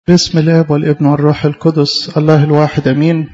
بسم الاب والابن والروح القدس الله الواحد امين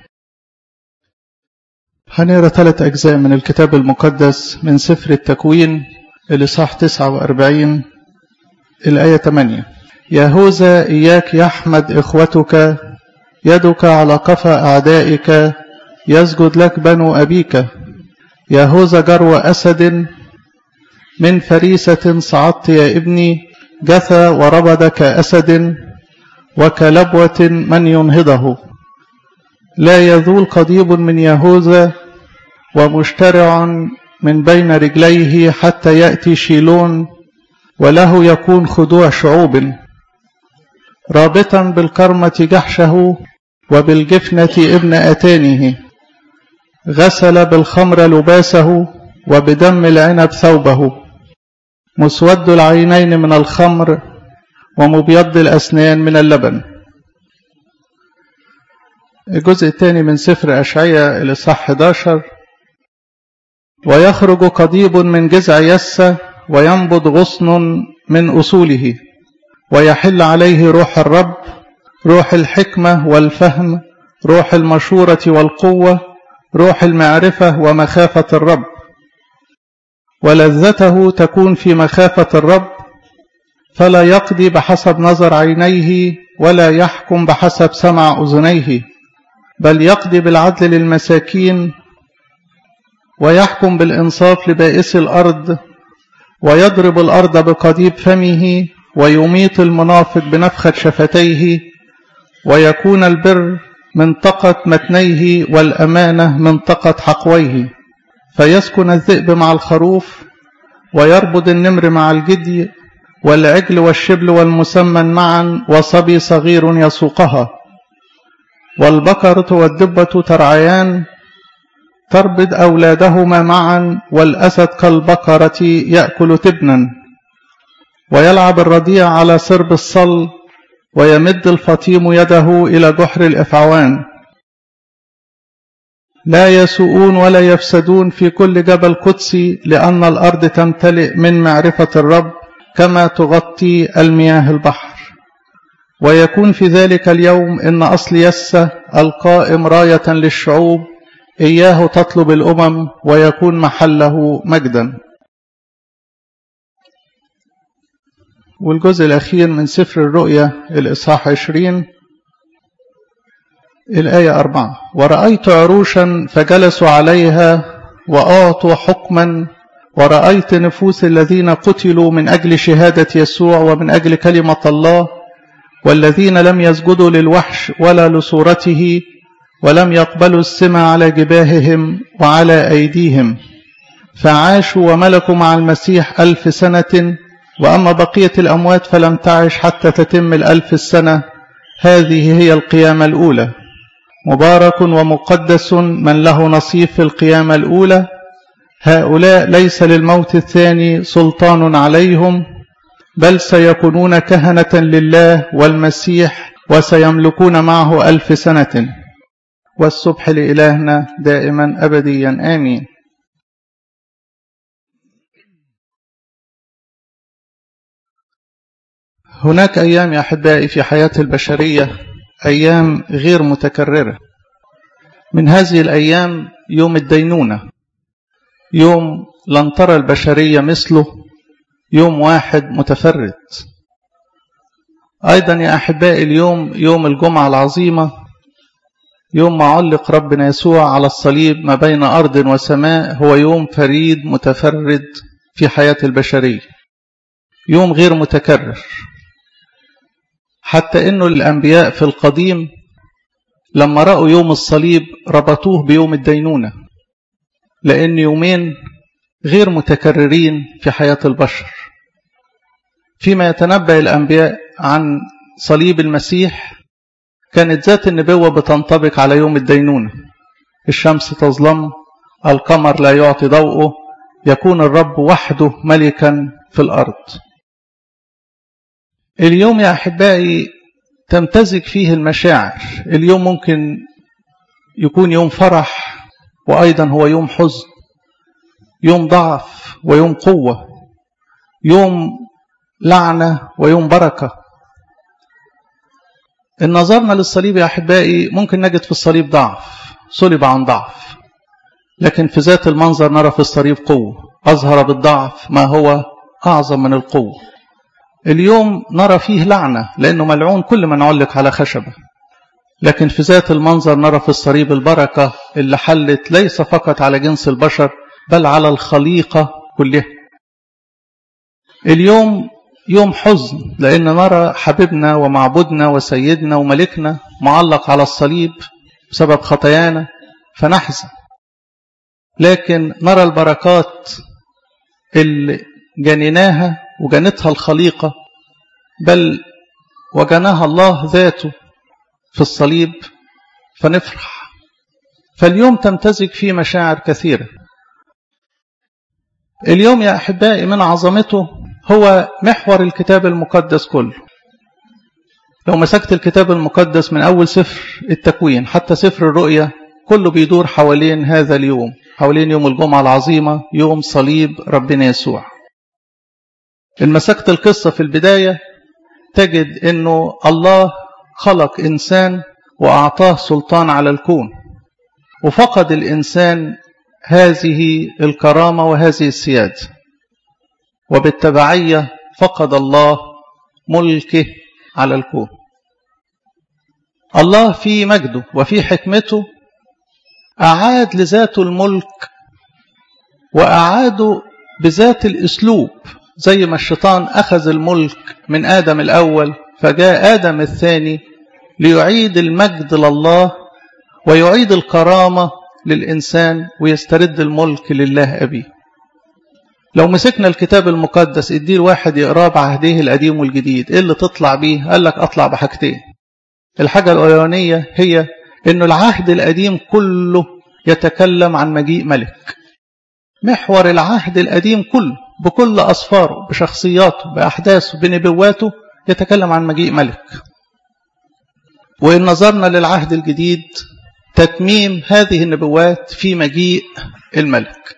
هنقرا ثلاث اجزاء من الكتاب المقدس من سفر التكوين الاصحاح 49 الايه 8 يهوذا اياك يحمد اخوتك يدك على قفا اعدائك يسجد لك بنو ابيك يهوذا جرو اسد من فريسه صعدت يا ابني جثى وربد كاسد وكلبوة من ينهضه لا يذول قضيب من يهوذا ومشترع من بين رجليه حتى يأتي شيلون وله يكون خضوع شعوب رابطا بالكرمة جحشه وبالجفنة ابن أتانه غسل بالخمر لباسه وبدم العنب ثوبه مسود العينين من الخمر ومبيض الأسنان من اللبن الجزء الثاني من سفر أشعية الإصحاح 11 ويخرج قضيب من جذع يسة وينبض غصن من أصوله ويحل عليه روح الرب روح الحكمة والفهم روح المشورة والقوة روح المعرفة ومخافة الرب ولذته تكون في مخافة الرب فلا يقضي بحسب نظر عينيه ولا يحكم بحسب سمع أذنيه بل يقضي بالعدل للمساكين ويحكم بالإنصاف لبائس الأرض ويضرب الأرض بقضيب فمه ويميط المنافق بنفخة شفتيه ويكون البر منطقة متنيه والأمانة منطقة حقويه فيسكن الذئب مع الخروف ويربض النمر مع الجدي والعجل والشبل والمسمن معا وصبي صغير يسوقها والبقرة والدبة ترعيان تربد أولادهما معا والأسد كالبقرة يأكل تبنا ويلعب الرضيع على سرب الصل ويمد الفطيم يده إلى جحر الإفعوان لا يسوءون ولا يفسدون في كل جبل قدسي لأن الأرض تمتلئ من معرفة الرب كما تغطي المياه البحر ويكون في ذلك اليوم إن أصل يسة القائم راية للشعوب إياه تطلب الأمم ويكون محله مجدا والجزء الأخير من سفر الرؤيا الإصحاح 20 الآية أربعة ورأيت عروشا فجلسوا عليها وأعطوا حكما ورأيت نفوس الذين قتلوا من أجل شهادة يسوع ومن أجل كلمة الله والذين لم يسجدوا للوحش ولا لصورته ولم يقبلوا السمع على جباههم وعلى أيديهم فعاشوا وملكوا مع المسيح ألف سنة وأما بقية الأموات فلم تعش حتى تتم الألف السنة هذه هي القيامة الأولى مبارك ومقدس من له نصيب في القيامة الأولى هؤلاء ليس للموت الثاني سلطان عليهم بل سيكونون كهنة لله والمسيح وسيملكون معه ألف سنة والصبح لإلهنا دائما أبديا آمين هناك أيام يا أحبائي في حياة البشرية أيام غير متكررة من هذه الأيام يوم الدينونة يوم لن ترى البشرية مثله يوم واحد متفرد أيضا يا أحبائي اليوم يوم الجمعة العظيمة يوم ما علق ربنا يسوع على الصليب ما بين أرض وسماء هو يوم فريد متفرد في حياة البشرية يوم غير متكرر حتى أنه الأنبياء في القديم لما رأوا يوم الصليب ربطوه بيوم الدينونة لأن يومين غير متكررين في حياة البشر فيما يتنبأ الأنبياء عن صليب المسيح كانت ذات النبوة بتنطبق على يوم الدينونة الشمس تظلم القمر لا يعطي ضوءه يكون الرب وحده ملكا في الأرض اليوم يا أحبائي تمتزج فيه المشاعر اليوم ممكن يكون يوم فرح وأيضا هو يوم حزن يوم ضعف ويوم قوة يوم لعنة ويوم بركة إن نظرنا للصليب يا أحبائي ممكن نجد في الصليب ضعف صلب عن ضعف لكن في ذات المنظر نرى في الصليب قوة أظهر بالضعف ما هو أعظم من القوة اليوم نرى فيه لعنة لأنه ملعون كل من علق على خشبة لكن في ذات المنظر نرى في الصليب البركة اللي حلت ليس فقط على جنس البشر بل على الخليقة كلها اليوم يوم حزن لأن نرى حبيبنا ومعبودنا وسيدنا وملكنا معلق على الصليب بسبب خطايانا فنحزن لكن نرى البركات اللي جنيناها وجنتها الخليقة بل وجناها الله ذاته في الصليب فنفرح فاليوم تمتزج فيه مشاعر كثيرة اليوم يا أحبائي من عظمته هو محور الكتاب المقدس كله لو مسكت الكتاب المقدس من أول سفر التكوين حتى سفر الرؤيا كله بيدور حوالين هذا اليوم حوالين يوم الجمعة العظيمة يوم صليب ربنا يسوع إن مسكت القصة في البداية تجد أنه الله خلق إنسان وأعطاه سلطان على الكون وفقد الإنسان هذه الكرامة وهذه السيادة وبالتبعية فقد الله ملكه على الكون الله في مجده وفي حكمته أعاد لذاته الملك وأعاده بذات الأسلوب زي ما الشيطان أخذ الملك من آدم الأول فجاء آدم الثاني ليعيد المجد لله ويعيد الكرامة للإنسان ويسترد الملك لله أبيه لو مسكنا الكتاب المقدس اديه الواحد يقراه بعهديه القديم والجديد ايه اللي تطلع بيه قال لك اطلع بحاجتين الحاجة الأولانية هي انه العهد القديم كله يتكلم عن مجيء ملك محور العهد القديم كله بكل أصفاره بشخصياته بأحداثه بنبواته يتكلم عن مجيء ملك وإن نظرنا للعهد الجديد تتميم هذه النبوات في مجيء الملك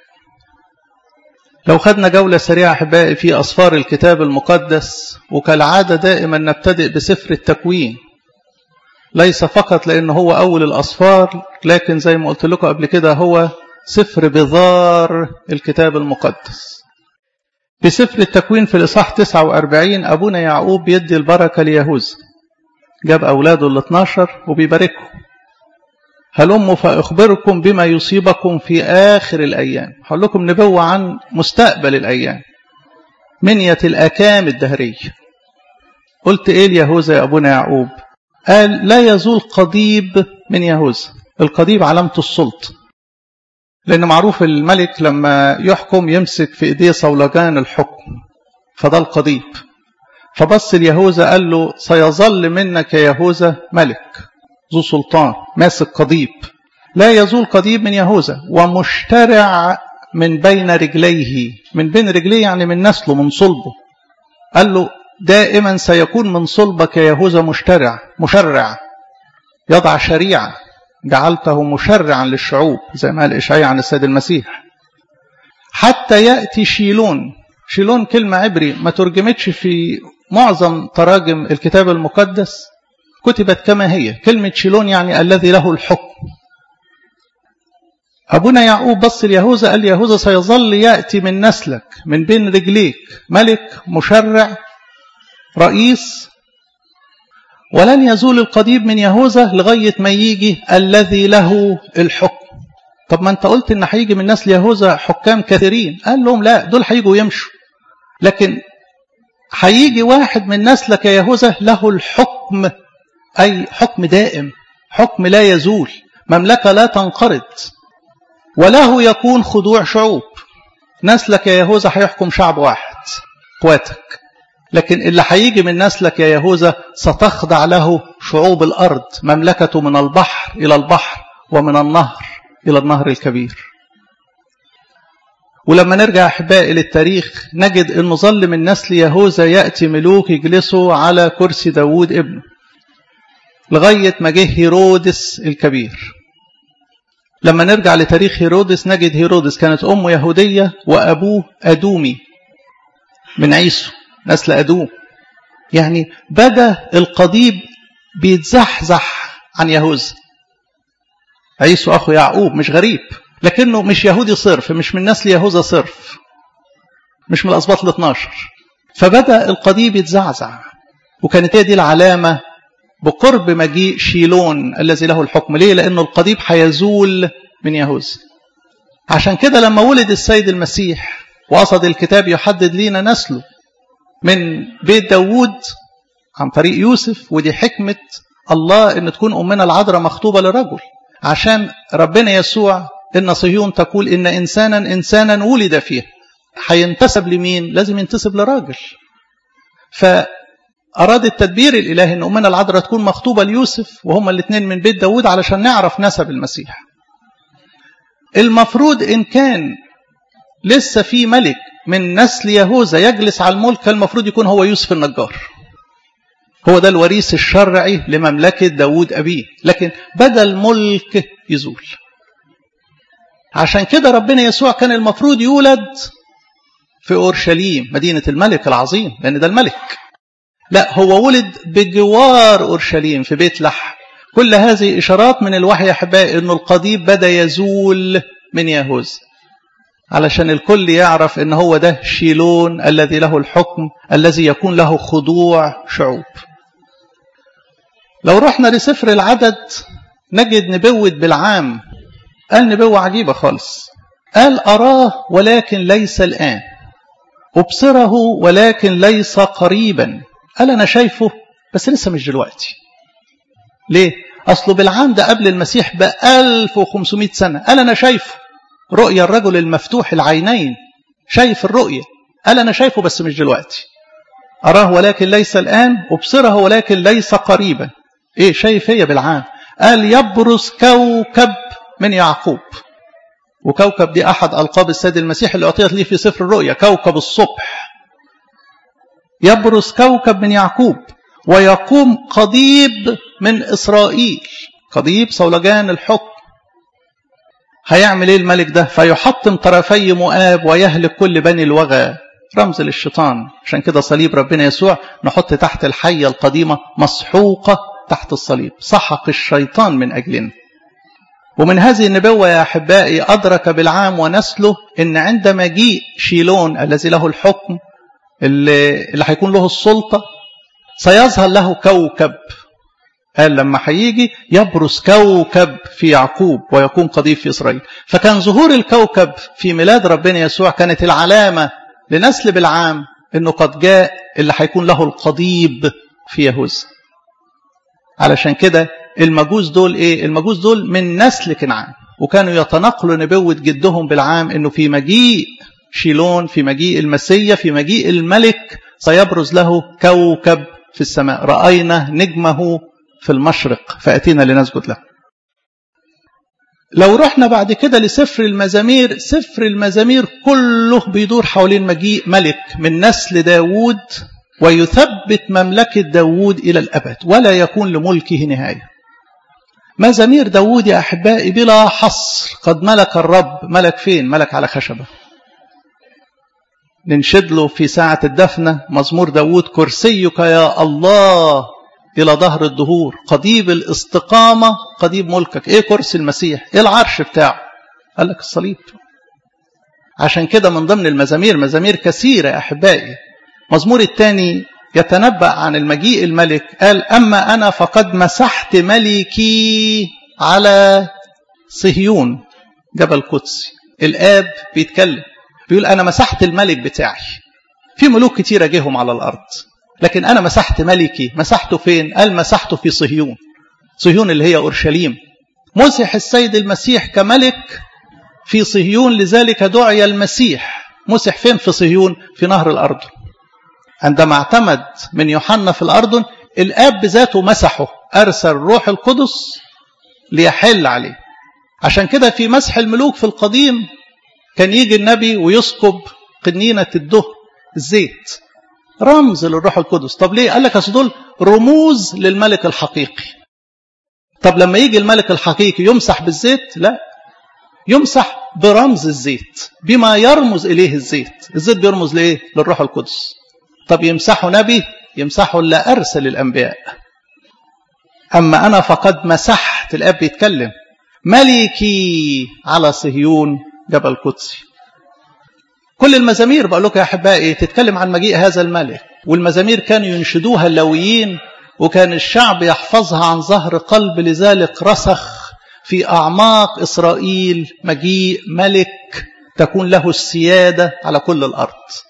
لو خدنا جولة سريعة أحبائي في أصفار الكتاب المقدس وكالعادة دائما نبتدئ بسفر التكوين ليس فقط لأنه هو أول الأصفار لكن زي ما قلت لكم قبل كده هو سفر بذار الكتاب المقدس في سفر التكوين في الإصحاح 49 أبونا يعقوب بيدي البركة ليهوذا جاب أولاده ال 12 وبيباركهم هلم فأخبركم بما يصيبكم في آخر الأيام هقول لكم نبوة عن مستقبل الأيام منية الأكام الدهرية قلت إيه ليهوذا يا أبونا يعقوب قال لا يزول قضيب من يهوذا القضيب علامة السلطة لأن معروف الملك لما يحكم يمسك في إيديه صولجان الحكم فده القضيب فبص اليهوذا قال له سيظل منك يا يهوذا ملك ذو سلطان ماسك قضيب لا يزول قضيب من يهوذا ومشترع من بين رجليه من بين رجليه يعني من نسله من صلبه قال له دائما سيكون من صلبك يا يهوذا مشترع مشرع يضع شريعة جعلته مشرعا للشعوب زي ما قال إشعياء عن السيد المسيح حتى يأتي شيلون شيلون كلمة عبري ما ترجمتش في معظم تراجم الكتاب المقدس كتبت كما هي كلمة شيلون يعني الذي له الحكم أبونا يعقوب بص اليهوذا قال يهوذا سيظل يأتي من نسلك من بين رجليك ملك مشرع رئيس ولن يزول القضيب من يهوذا لغاية ما يجي الذي له الحكم طب ما انت قلت ان هيجي من نسل يهوذا حكام كثيرين قال لهم لا دول هيجوا يمشوا لكن هيجي واحد من نسلك يا يهوذا له الحكم أي حكم دائم حكم لا يزول مملكة لا تنقرض وله يكون خضوع شعوب نسلك يا يهوذا هيحكم شعب واحد اخواتك لكن اللي هيجي من نسلك يا يهوذا ستخضع له شعوب الأرض مملكته من البحر إلى البحر ومن النهر إلى النهر الكبير ولما نرجع أحبائي للتاريخ نجد أنه ظل من نسل يهوذا يأتي ملوك يجلسوا على كرسي داوود ابنه لغاية ما جه هيرودس الكبير لما نرجع لتاريخ هيرودس نجد هيرودس كانت أمه يهودية وأبوه أدومي من عيسو نسل أدوم يعني بدأ القضيب بيتزحزح عن يهوذا عيسو أخو يعقوب مش غريب لكنه مش يهودي صرف مش من نسل يهوذا صرف مش من الأسباط ال 12 فبدأ القضيب يتزعزع وكانت هي دي العلامة بقرب مجيء شيلون الذي له الحكم ليه لأنه القضيب هيزول من يهوذا عشان كده لما ولد السيد المسيح وقصد الكتاب يحدد لينا نسله من بيت داوود عن طريق يوسف ودي حكمة الله ان تكون امنا العذراء مخطوبة لرجل عشان ربنا يسوع ان صهيون تقول ان انسانا انسانا ولد فيه هينتسب لمين لازم ينتسب لراجل فأراد التدبير الإلهي أن أمنا العذراء تكون مخطوبة ليوسف وهما الاثنين من بيت داود علشان نعرف نسب المسيح المفروض إن كان لسه في ملك من نسل يهوذا يجلس على الملك المفروض يكون هو يوسف النجار هو ده الوريث الشرعي لمملكة داود أبيه لكن بدأ الملك يزول عشان كده ربنا يسوع كان المفروض يولد في أورشليم مدينة الملك العظيم لأن ده الملك لا هو ولد بجوار أورشليم في بيت لحم كل هذه إشارات من الوحي يا أحبائي أنه القضيب بدأ يزول من يهوذا علشان الكل يعرف أن هو ده شيلون الذي له الحكم الذي يكون له خضوع شعوب لو رحنا لسفر العدد نجد نبوة بالعام قال نبوة عجيبة خالص قال أراه ولكن ليس الآن أبصره ولكن ليس قريبا قال أنا شايفه بس لسه مش دلوقتي ليه؟ أصله بالعام ده قبل المسيح ب 1500 سنة قال أنا شايفه رؤيا الرجل المفتوح العينين شايف الرؤية قال أنا شايفه بس مش دلوقتي أراه ولكن ليس الآن أبصره ولكن ليس قريبا إيه شايف هي بالعام قال يبرز كوكب من يعقوب وكوكب دي أحد ألقاب السيد المسيح اللي أعطيت ليه في سفر الرؤيا كوكب الصبح يبرز كوكب من يعقوب ويقوم قضيب من إسرائيل قضيب صولجان الحكم هيعمل ايه الملك ده فيحطم طرفي مؤاب ويهلك كل بني الوغى رمز للشيطان عشان كده صليب ربنا يسوع نحط تحت الحية القديمة مسحوقة تحت الصليب سحق الشيطان من أجلنا ومن هذه النبوة يا أحبائي أدرك بالعام ونسله أن عند مجيء شيلون الذي له الحكم اللي, اللي هيكون له السلطة سيظهر له كوكب قال لما هيجي يبرز كوكب في يعقوب ويكون قضيب في إسرائيل فكان ظهور الكوكب في ميلاد ربنا يسوع كانت العلامة لنسل بالعام أنه قد جاء اللي هيكون له القضيب في يهوذا علشان كده المجوس دول ايه المجوس دول من نسل كنعان وكانوا يتنقلوا نبوة جدهم بالعام انه في مجيء شيلون في مجيء المسيا في مجيء الملك سيبرز له كوكب في السماء رأينا نجمه في المشرق فأتينا لنسجد له لو رحنا بعد كده لسفر المزامير سفر المزامير كله بيدور حوالين مجيء ملك من نسل داوود ويثبت مملكة داوود إلى الأبد ولا يكون لملكه نهاية مزامير داوود يا أحبائي بلا حصر قد ملك الرب ملك فين ملك على خشبة ننشد له في ساعة الدفنة مزمور داوود كرسيك يا الله إلى ظهر الدهور قضيب الاستقامة قضيب ملكك إيه كرسي المسيح إيه العرش بتاعه قال لك الصليب عشان كده من ضمن المزامير مزامير كثيرة يا أحبائي مزمور الثاني يتنبأ عن المجيء الملك قال أما أنا فقد مسحت ملكي على صهيون جبل قدسي الآب بيتكلم بيقول أنا مسحت الملك بتاعي في ملوك كتيرة جيهم على الأرض لكن أنا مسحت ملكي مسحته فين قال مسحته في صهيون صهيون اللي هي أورشليم مسح السيد المسيح كملك في صهيون لذلك دعي المسيح مسح فين في صهيون في نهر الأردن عندما اعتمد من يوحنا في الأردن الآب بذاته مسحه أرسل روح القدس ليحل عليه عشان كده في مسح الملوك في القديم كان يجي النبي ويسكب قنينة الدهن الزيت رمز للروح القدس طب ليه قال لك اصل دول رموز للملك الحقيقي طب لما يجي الملك الحقيقي يمسح بالزيت لا يمسح برمز الزيت بما يرمز اليه الزيت الزيت بيرمز لايه للروح القدس طب يمسحه نبي يمسحه اللي ارسل الانبياء أما أنا فقد مسحت الأب يتكلم ملكي على صهيون جبل قدسي كل المزامير بقول لكم يا أحبائي تتكلم عن مجيء هذا الملك والمزامير كانوا ينشدوها اللويين وكان الشعب يحفظها عن ظهر قلب لذلك رسخ في أعماق إسرائيل مجيء ملك تكون له السيادة على كل الأرض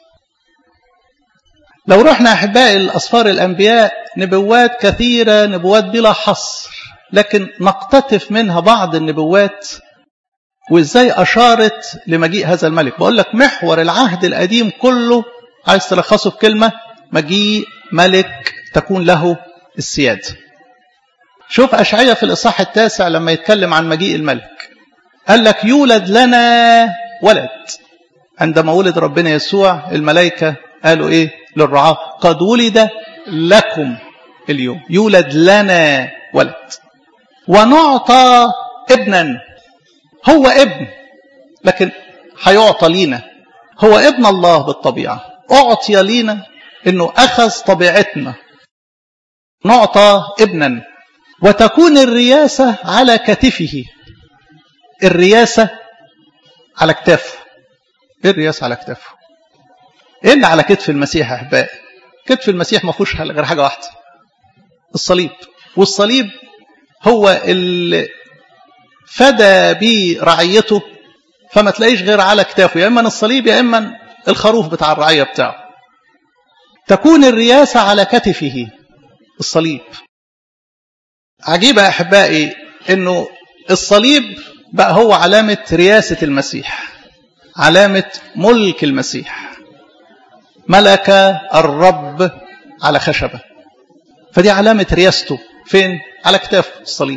لو رحنا أحبائي الأصفار الأنبياء نبوات كثيرة نبوات بلا حصر لكن نقتطف منها بعض النبوات وإزاي أشارت لمجيء هذا الملك بقول لك محور العهد القديم كله عايز تلخصه في كلمة مجيء ملك تكون له السيادة شوف أشعية في الإصحاح التاسع لما يتكلم عن مجيء الملك قال لك يولد لنا ولد عندما ولد ربنا يسوع الملائكة قالوا إيه للرعاة قد ولد لكم اليوم يولد لنا ولد ونعطى ابنا هو ابن لكن هيعطى لينا هو ابن الله بالطبيعة أعطي لينا أنه أخذ طبيعتنا نعطى ابنا وتكون الرياسة على كتفه الرياسة على كتافه ايه الرياسة على كتافه ايه اللي على كتف المسيح يا احبائي كتف المسيح ما فيهوش غير حاجة واحدة الصليب والصليب هو اللي فدى بيه رعيته فما تلاقيش غير على كتافه يا اما الصليب يا اما الخروف بتاع الرعية بتاعه تكون الرياسة على كتفه الصليب عجيبة يا أحبائي أنه الصليب بقى هو علامة رياسة المسيح علامة ملك المسيح ملك الرب على خشبة فدي علامة رياسته فين؟ على كتافه الصليب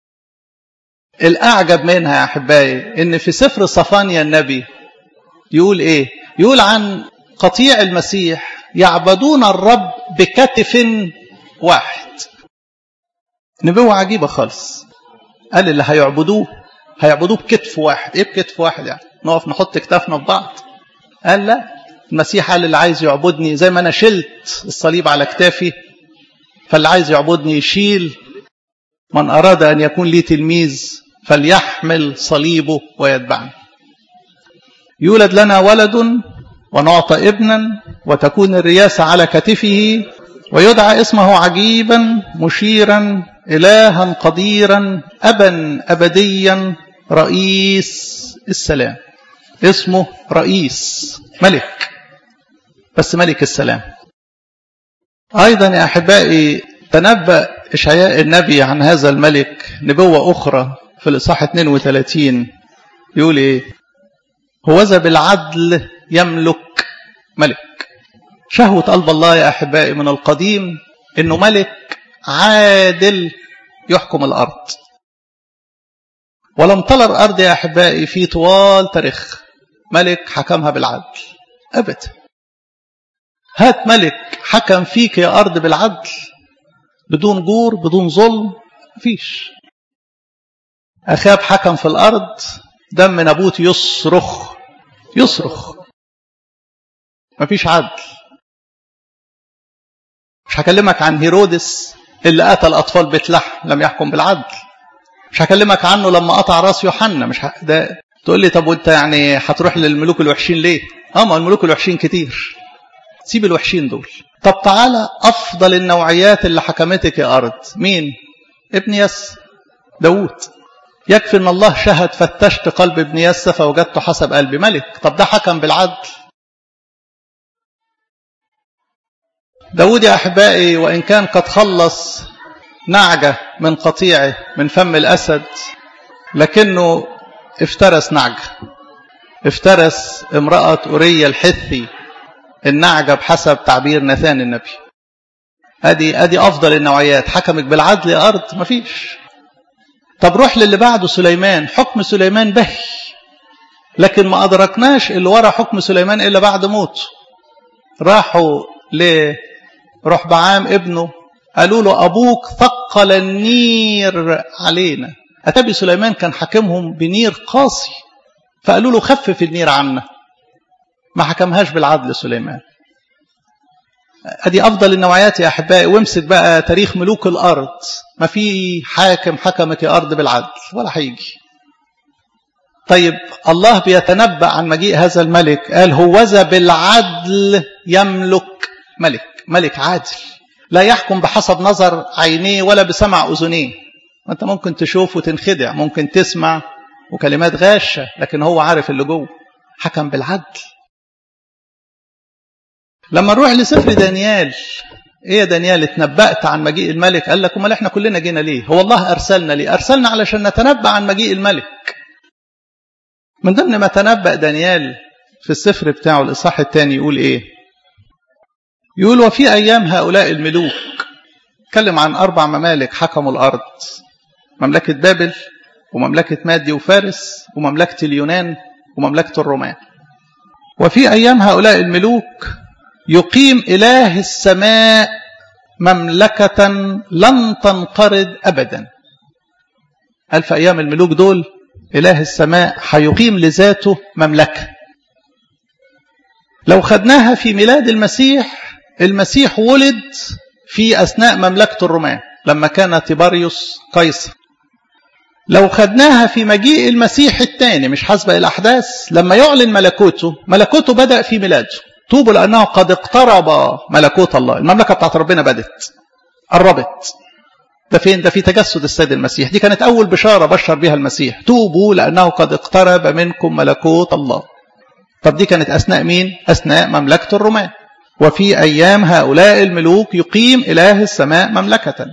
الأعجب منها يا أحبائي إن في سفر صفانيا النبي يقول إيه؟ يقول عن قطيع المسيح يعبدون الرب بكتف واحد نبوة عجيبة خالص قال اللي هيعبدوه هيعبدوه بكتف واحد ايه بكتف واحد يعني نقف نحط كتافنا في بعض قال لا المسيح قال اللي عايز يعبدني زي ما انا شلت الصليب على كتافي فاللي عايز يعبدني يشيل من اراد ان يكون لي تلميذ فليحمل صليبه ويتبعني يولد لنا ولد ونعطى ابنا وتكون الرياسة على كتفه ويدعى اسمه عجيبا مشيرا إلها قديرا أبا أبديا رئيس السلام اسمه رئيس ملك بس ملك السلام أيضا يا أحبائي تنبأ إشعياء النبي عن هذا الملك نبوة أخرى في الإصحاح 32 يقول إيه هوذا بالعدل يملك ملك شهوة قلب الله يا أحبائي من القديم إنه ملك عادل يحكم الأرض ولم ترى الأرض يا أحبائي في طوال تاريخ ملك حكمها بالعدل أبدا هات ملك حكم فيك يا أرض بالعدل بدون جور بدون ظلم مفيش أخاب حكم في الأرض دم نابوت يصرخ يصرخ مفيش عدل مش هكلمك عن هيرودس اللي قتل أطفال بيت لحم لم يحكم بالعدل مش هكلمك عنه لما قطع راس يوحنا مش ه... ده تقول لي طب وانت يعني هتروح للملوك الوحشين ليه؟ اه ما الملوك الوحشين كتير سيب الوحشين دول طب تعالى افضل النوعيات اللي حكمتك يا ارض مين؟ ابن يس داوود يكفي ان الله شهد فتشت قلب ابن يس فوجدته حسب قلب ملك طب ده حكم بالعدل داود يا أحبائي وإن كان قد خلص نعجة من قطيعه من فم الأسد لكنه افترس نعجة افترس امرأة أورية الحثي النعجة بحسب تعبير نثان النبي ادي ادي افضل النوعيات حكمك بالعدل يا ارض مفيش طب روح للي بعده سليمان حكم سليمان بهي لكن ما ادركناش اللي ورا حكم سليمان الا بعد موته راحوا لروح بعام ابنه قالوا له ابوك ثقل النير علينا اتبي سليمان كان حاكمهم بنير قاسي فقالوا له خفف النير عنا ما حكمهاش بالعدل سليمان ادي افضل النوعيات يا احبائي وامسك بقى تاريخ ملوك الارض ما في حاكم حكمت يا ارض بالعدل ولا هيجي طيب الله بيتنبأ عن مجيء هذا الملك قال هوذا بالعدل يملك ملك ملك عادل لا يحكم بحسب نظر عينيه ولا بسمع أذنيه وانت ممكن تشوف وتنخدع ممكن تسمع وكلمات غاشة لكن هو عارف اللي جوه حكم بالعدل لما نروح لسفر دانيال ايه يا دانيال اتنبأت عن مجيء الملك قال لك امال احنا كلنا جينا ليه هو الله ارسلنا ليه ارسلنا علشان نتنبأ عن مجيء الملك من ضمن ما تنبأ دانيال في السفر بتاعه الإصحاح الثاني يقول إيه يقول وفي أيام هؤلاء الملوك اتكلم عن أربع ممالك حكموا الأرض مملكة بابل ومملكة مادي وفارس ومملكة اليونان ومملكة الرومان وفي أيام هؤلاء الملوك يقيم إله السماء مملكة لن تنقرض أبدا قال في أيام الملوك دول إله السماء هيقيم لذاته مملكة لو خدناها في ميلاد المسيح المسيح ولد في أثناء مملكة الرومان لما كان تيباريوس قيصر لو خدناها في مجيء المسيح الثاني مش حسب الأحداث لما يعلن ملكوته ملكوته بدأ في ميلاده توبوا لأنه قد اقترب ملكوت الله المملكة بتاعت ربنا بدت قربت ده فين ده في تجسد السيد المسيح دي كانت أول بشارة بشر بها المسيح توبوا لأنه قد اقترب منكم ملكوت الله طب دي كانت أثناء مين أثناء مملكة الرومان وفي أيام هؤلاء الملوك يقيم إله السماء مملكة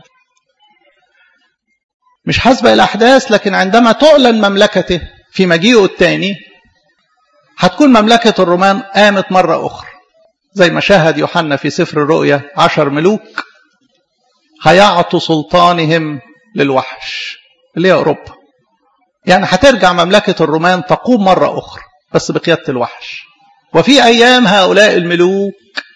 مش حسب الأحداث لكن عندما تعلن مملكته في مجيئه الثاني هتكون مملكة الرومان قامت مرة أخرى زي ما شاهد يوحنا في سفر الرؤيا عشر ملوك هيعطوا سلطانهم للوحش اللي هي أوروبا يعني هترجع مملكة الرومان تقوم مرة أخرى بس بقيادة الوحش وفي أيام هؤلاء الملوك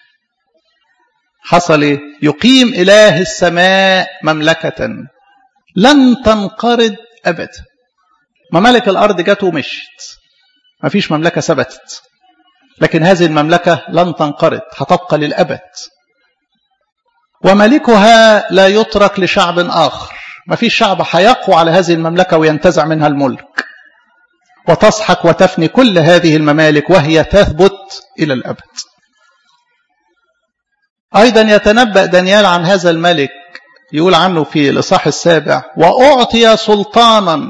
حصل إيه؟ يقيم إله السماء مملكة لن تنقرض أبدا ممالك الأرض جت ومشت ما فيش مملكة ثبتت لكن هذه المملكة لن تنقرض هتبقى للأبد وملكها لا يترك لشعب آخر ما فيش شعب هيقوى على هذه المملكة وينتزع منها الملك وتسحق وتفني كل هذه الممالك وهي تثبت إلى الأبد أيضا يتنبأ دانيال عن هذا الملك يقول عنه في الإصحاح السابع وأعطي سلطانا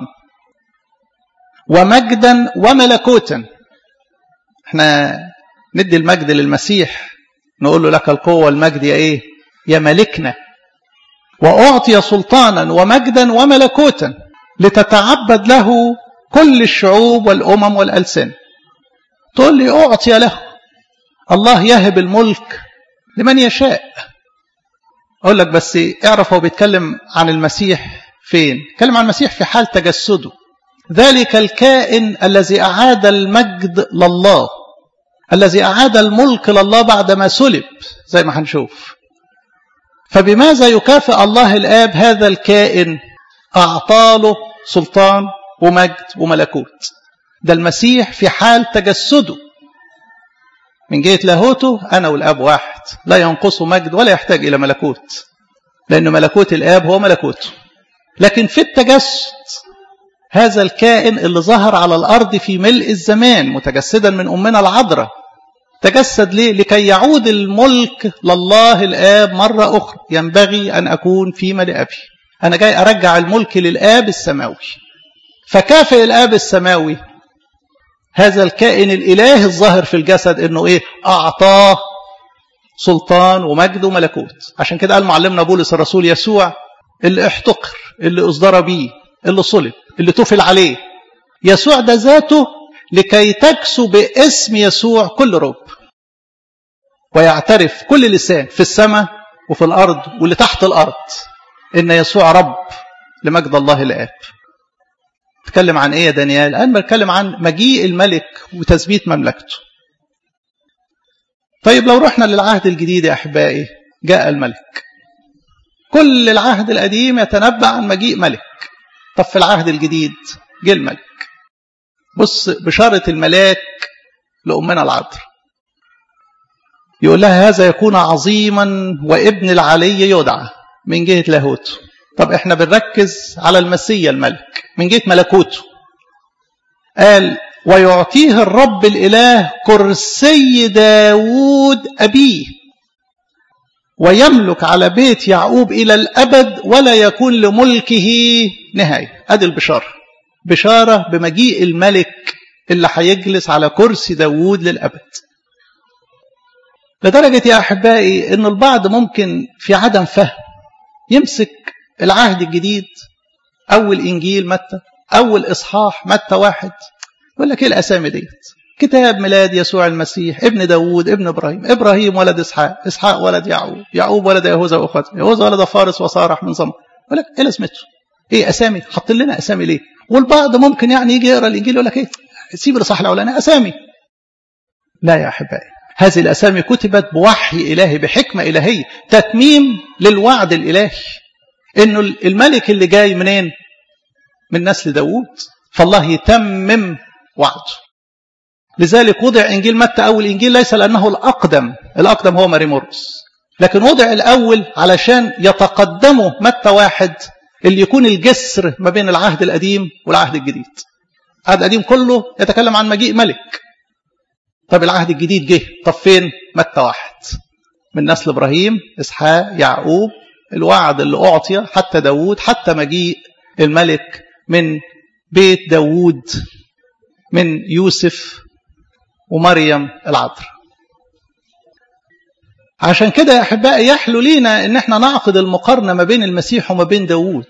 ومجدا وملكوتا احنا ندي المجد للمسيح نقول له لك القوة والمجد يا ايه يا ملكنا وأعطي سلطانا ومجدا وملكوتا لتتعبد له كل الشعوب والأمم والألسن تقول لي أعطي له الله يهب الملك لمن يشاء أقول لك بس اعرف هو بيتكلم عن المسيح فين بيتكلم عن المسيح في حال تجسده ذلك الكائن الذي أعاد المجد لله الذي أعاد الملك لله بعدما سلب زي ما هنشوف فبماذا يكافئ الله الآب هذا الكائن أعطاله سلطان ومجد وملكوت ده المسيح في حال تجسده من جهة لاهوته أنا والآب واحد لا ينقص مجد ولا يحتاج إلى ملكوت لأن ملكوت الآب هو ملكوته لكن في التجسد هذا الكائن اللي ظهر على الأرض في ملء الزمان متجسدا من أمنا العذراء تجسد ليه؟ لكي يعود الملك لله الآب مرة أخرى ينبغي أن أكون في ملء أبي أنا جاي أرجع الملك للآب السماوي فكافئ الآب السماوي هذا الكائن الإله الظاهر في الجسد إنه إيه أعطاه سلطان ومجد وملكوت عشان كده قال معلمنا بولس الرسول يسوع اللي احتقر اللي أصدر بيه اللي صلب اللي تفل عليه يسوع ده ذاته لكي تكسو باسم يسوع كل رب ويعترف كل لسان في السماء وفي الأرض واللي تحت الأرض إن يسوع رب لمجد الله الآب تكلم عن إيه يا دانيال أنا بتكلم عن مجيء الملك وتثبيت مملكته طيب لو رحنا للعهد الجديد يا أحبائي جاء الملك كل العهد القديم يتنبأ عن مجيء ملك طب في العهد الجديد جه الملك بص بشارة الملاك لأمنا العذراء يقول لها هذا يكون عظيما وابن العلي يدعى من جهة لاهوته طب احنا بنركز على المسيا الملك من جهة ملكوته قال ويعطيه الرب الإله كرسي داود أبيه ويملك على بيت يعقوب إلى الأبد ولا يكون لملكه نهاية هذه البشارة بشارة بمجيء الملك اللي هيجلس على كرسي داود للأبد لدرجة يا أحبائي أن البعض ممكن في عدم فهم يمسك العهد الجديد أول إنجيل متى أول إصحاح متى واحد يقول لك إيه الأسامي ديت كتاب ميلاد يسوع المسيح ابن داوود ابن إبراهيم إبراهيم ولد إسحاق إسحاق ولد يعقوب يعقوب ولد يهوذا وأخواته يهوذا ولد فارس وصارح من صمت يقول لك إيه لازمته إيه أسامي حط لنا أسامي ليه والبعض ممكن يعني يجي يقرأ الإنجيل يقول لك إيه سيب الإصحاح الأولاني أسامي لا يا أحبائي هذه الأسامي كتبت بوحي إلهي بحكمة إلهية تتميم للوعد الإلهي إنه الملك اللي جاي منين من نسل داوود فالله يتمم وعده لذلك وضع إنجيل متى أول إنجيل ليس لأنه الأقدم الأقدم هو ماري مورس لكن وضع الأول علشان يتقدمه متى واحد اللي يكون الجسر ما بين العهد القديم والعهد الجديد العهد القديم كله يتكلم عن مجيء ملك طب العهد الجديد جه طب فين متى واحد من نسل إبراهيم إسحاق يعقوب الوعد اللي أعطي حتى داوود حتى مجيء الملك من بيت داوود من يوسف ومريم العذراء عشان كده يا أحبائي يحلو لينا إن احنا نعقد المقارنة ما بين المسيح وما بين داوود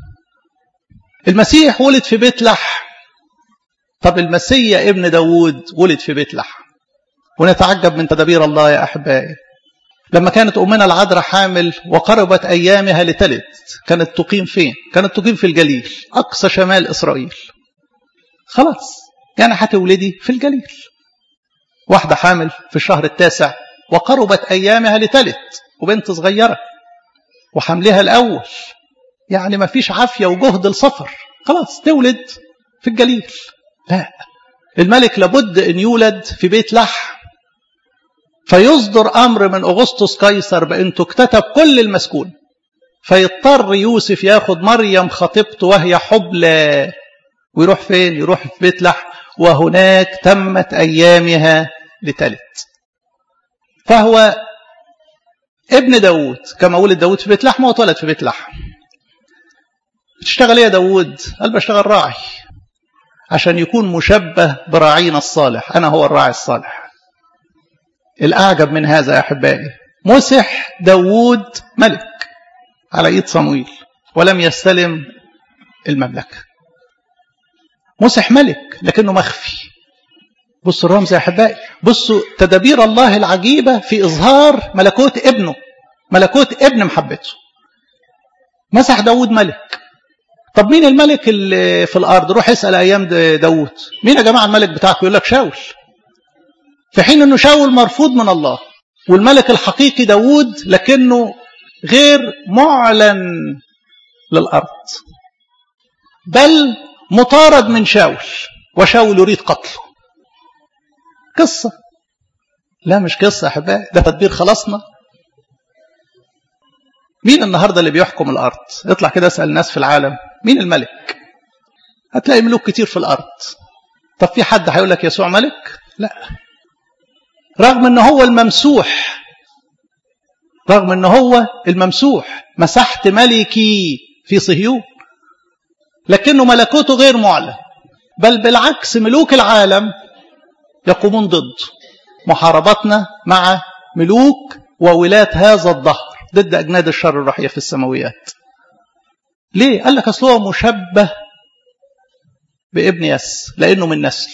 المسيح ولد في بيت لحم طب المسيا ابن داوود ولد في بيت لحم ونتعجب من تدابير الله يا أحبائي لما كانت أمنا العذراء حامل وقربت أيامها لتلد كانت تقيم فين؟ كانت تقيم في الجليل أقصى شمال إسرائيل خلاص يعني هتولدي في الجليل واحدة حامل في الشهر التاسع وقربت أيامها لتلد وبنت صغيرة وحملها الأول يعني ما فيش عافية وجهد السفر خلاص تولد في الجليل لا الملك لابد أن يولد في بيت لحم فيصدر أمر من أغسطس قيصر بأن تكتتب كل المسكون فيضطر يوسف ياخد مريم خطيبته وهي حبلى ويروح فين يروح في بيت لحم وهناك تمت أيامها لتلت فهو ابن داود كما ولد داود في بيت لحم واتولد في بيت لحم بتشتغل ايه يا داود قال بشتغل راعي عشان يكون مشبه براعينا الصالح أنا هو الراعي الصالح الأعجب من هذا يا أحبائي مسح داوود ملك على إيد صمويل ولم يستلم المملكة مسح ملك لكنه مخفي بصوا الرمز يا أحبائي بصوا تدابير الله العجيبة في إظهار ملكوت ابنه ملكوت ابن محبته مسح داود ملك طب مين الملك اللي في الأرض روح اسأل أيام داود مين يا جماعة الملك بتاعكم يقول لك شاول في حين أنه شاول مرفوض من الله والملك الحقيقي داود لكنه غير معلن للأرض بل مطارد من شاول وشاول يريد قتله قصة لا مش قصة يا أحبائي ده تدبير خلاصنا مين النهاردة اللي بيحكم الأرض اطلع كده اسأل الناس في العالم مين الملك هتلاقي ملوك كتير في الأرض طب في حد هيقول لك يسوع ملك لا رغم ان هو الممسوح رغم ان هو الممسوح مسحت ملكي في صهيون لكنه ملكوته غير معلن بل بالعكس ملوك العالم يقومون ضد محاربتنا مع ملوك وولاة هذا الظهر ضد أجناد الشر الروحية في السماويات ليه؟ قال لك أصل هو مشبه بابن يس لأنه من نسله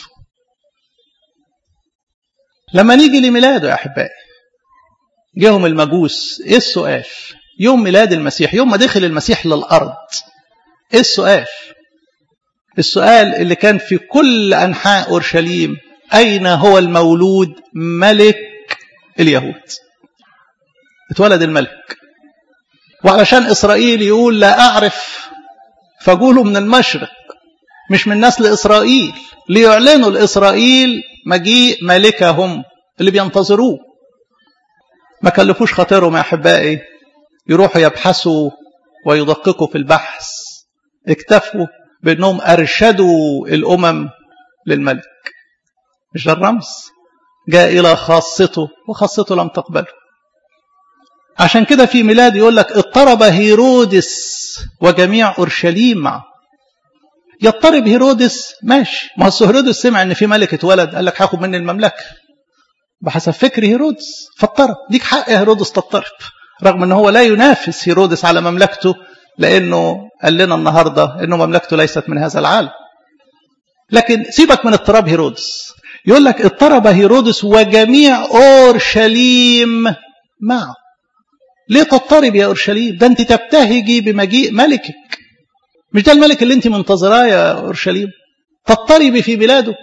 لما نيجي لميلاده يا أحبائي جاهم المجوس إيه السؤال يوم ميلاد المسيح يوم ما دخل المسيح للأرض إيه السؤال السؤال اللي كان في كل أنحاء أورشليم أين هو المولود ملك اليهود اتولد الملك وعلشان إسرائيل يقول لا أعرف فقولوا من المشرق مش من نسل إسرائيل ليعلنوا لإسرائيل مجيء ملكهم اللي بينتظروه ما كلفوش خاطرهم يا أحبائي يروحوا يبحثوا ويدققوا في البحث اكتفوا بأنهم أرشدوا الأمم للملك مش ده الرمز جاء إلى خاصته وخاصته لم تقبله عشان كده في ميلاد يقول لك اضطرب هيرودس وجميع أورشليم معه يضطرب هيرودس ماشي ما هو هيرودس سمع ان في ملك اتولد قال لك هاخد مني المملكه بحسب فكر هيرودس فاضطرب ليك حق يا هيرودس تضطرب رغم ان هو لا ينافس هيرودس على مملكته لانه قال لنا النهارده انه مملكته ليست من هذا العالم لكن سيبك من اضطراب هيرودس يقول لك اضطرب هيرودس وجميع اورشليم معه ليه تضطرب يا اورشليم ده انت تبتهجي بمجيء ملكك مش ده الملك اللي انت منتظراه يا اورشليم تضطربي في بلاده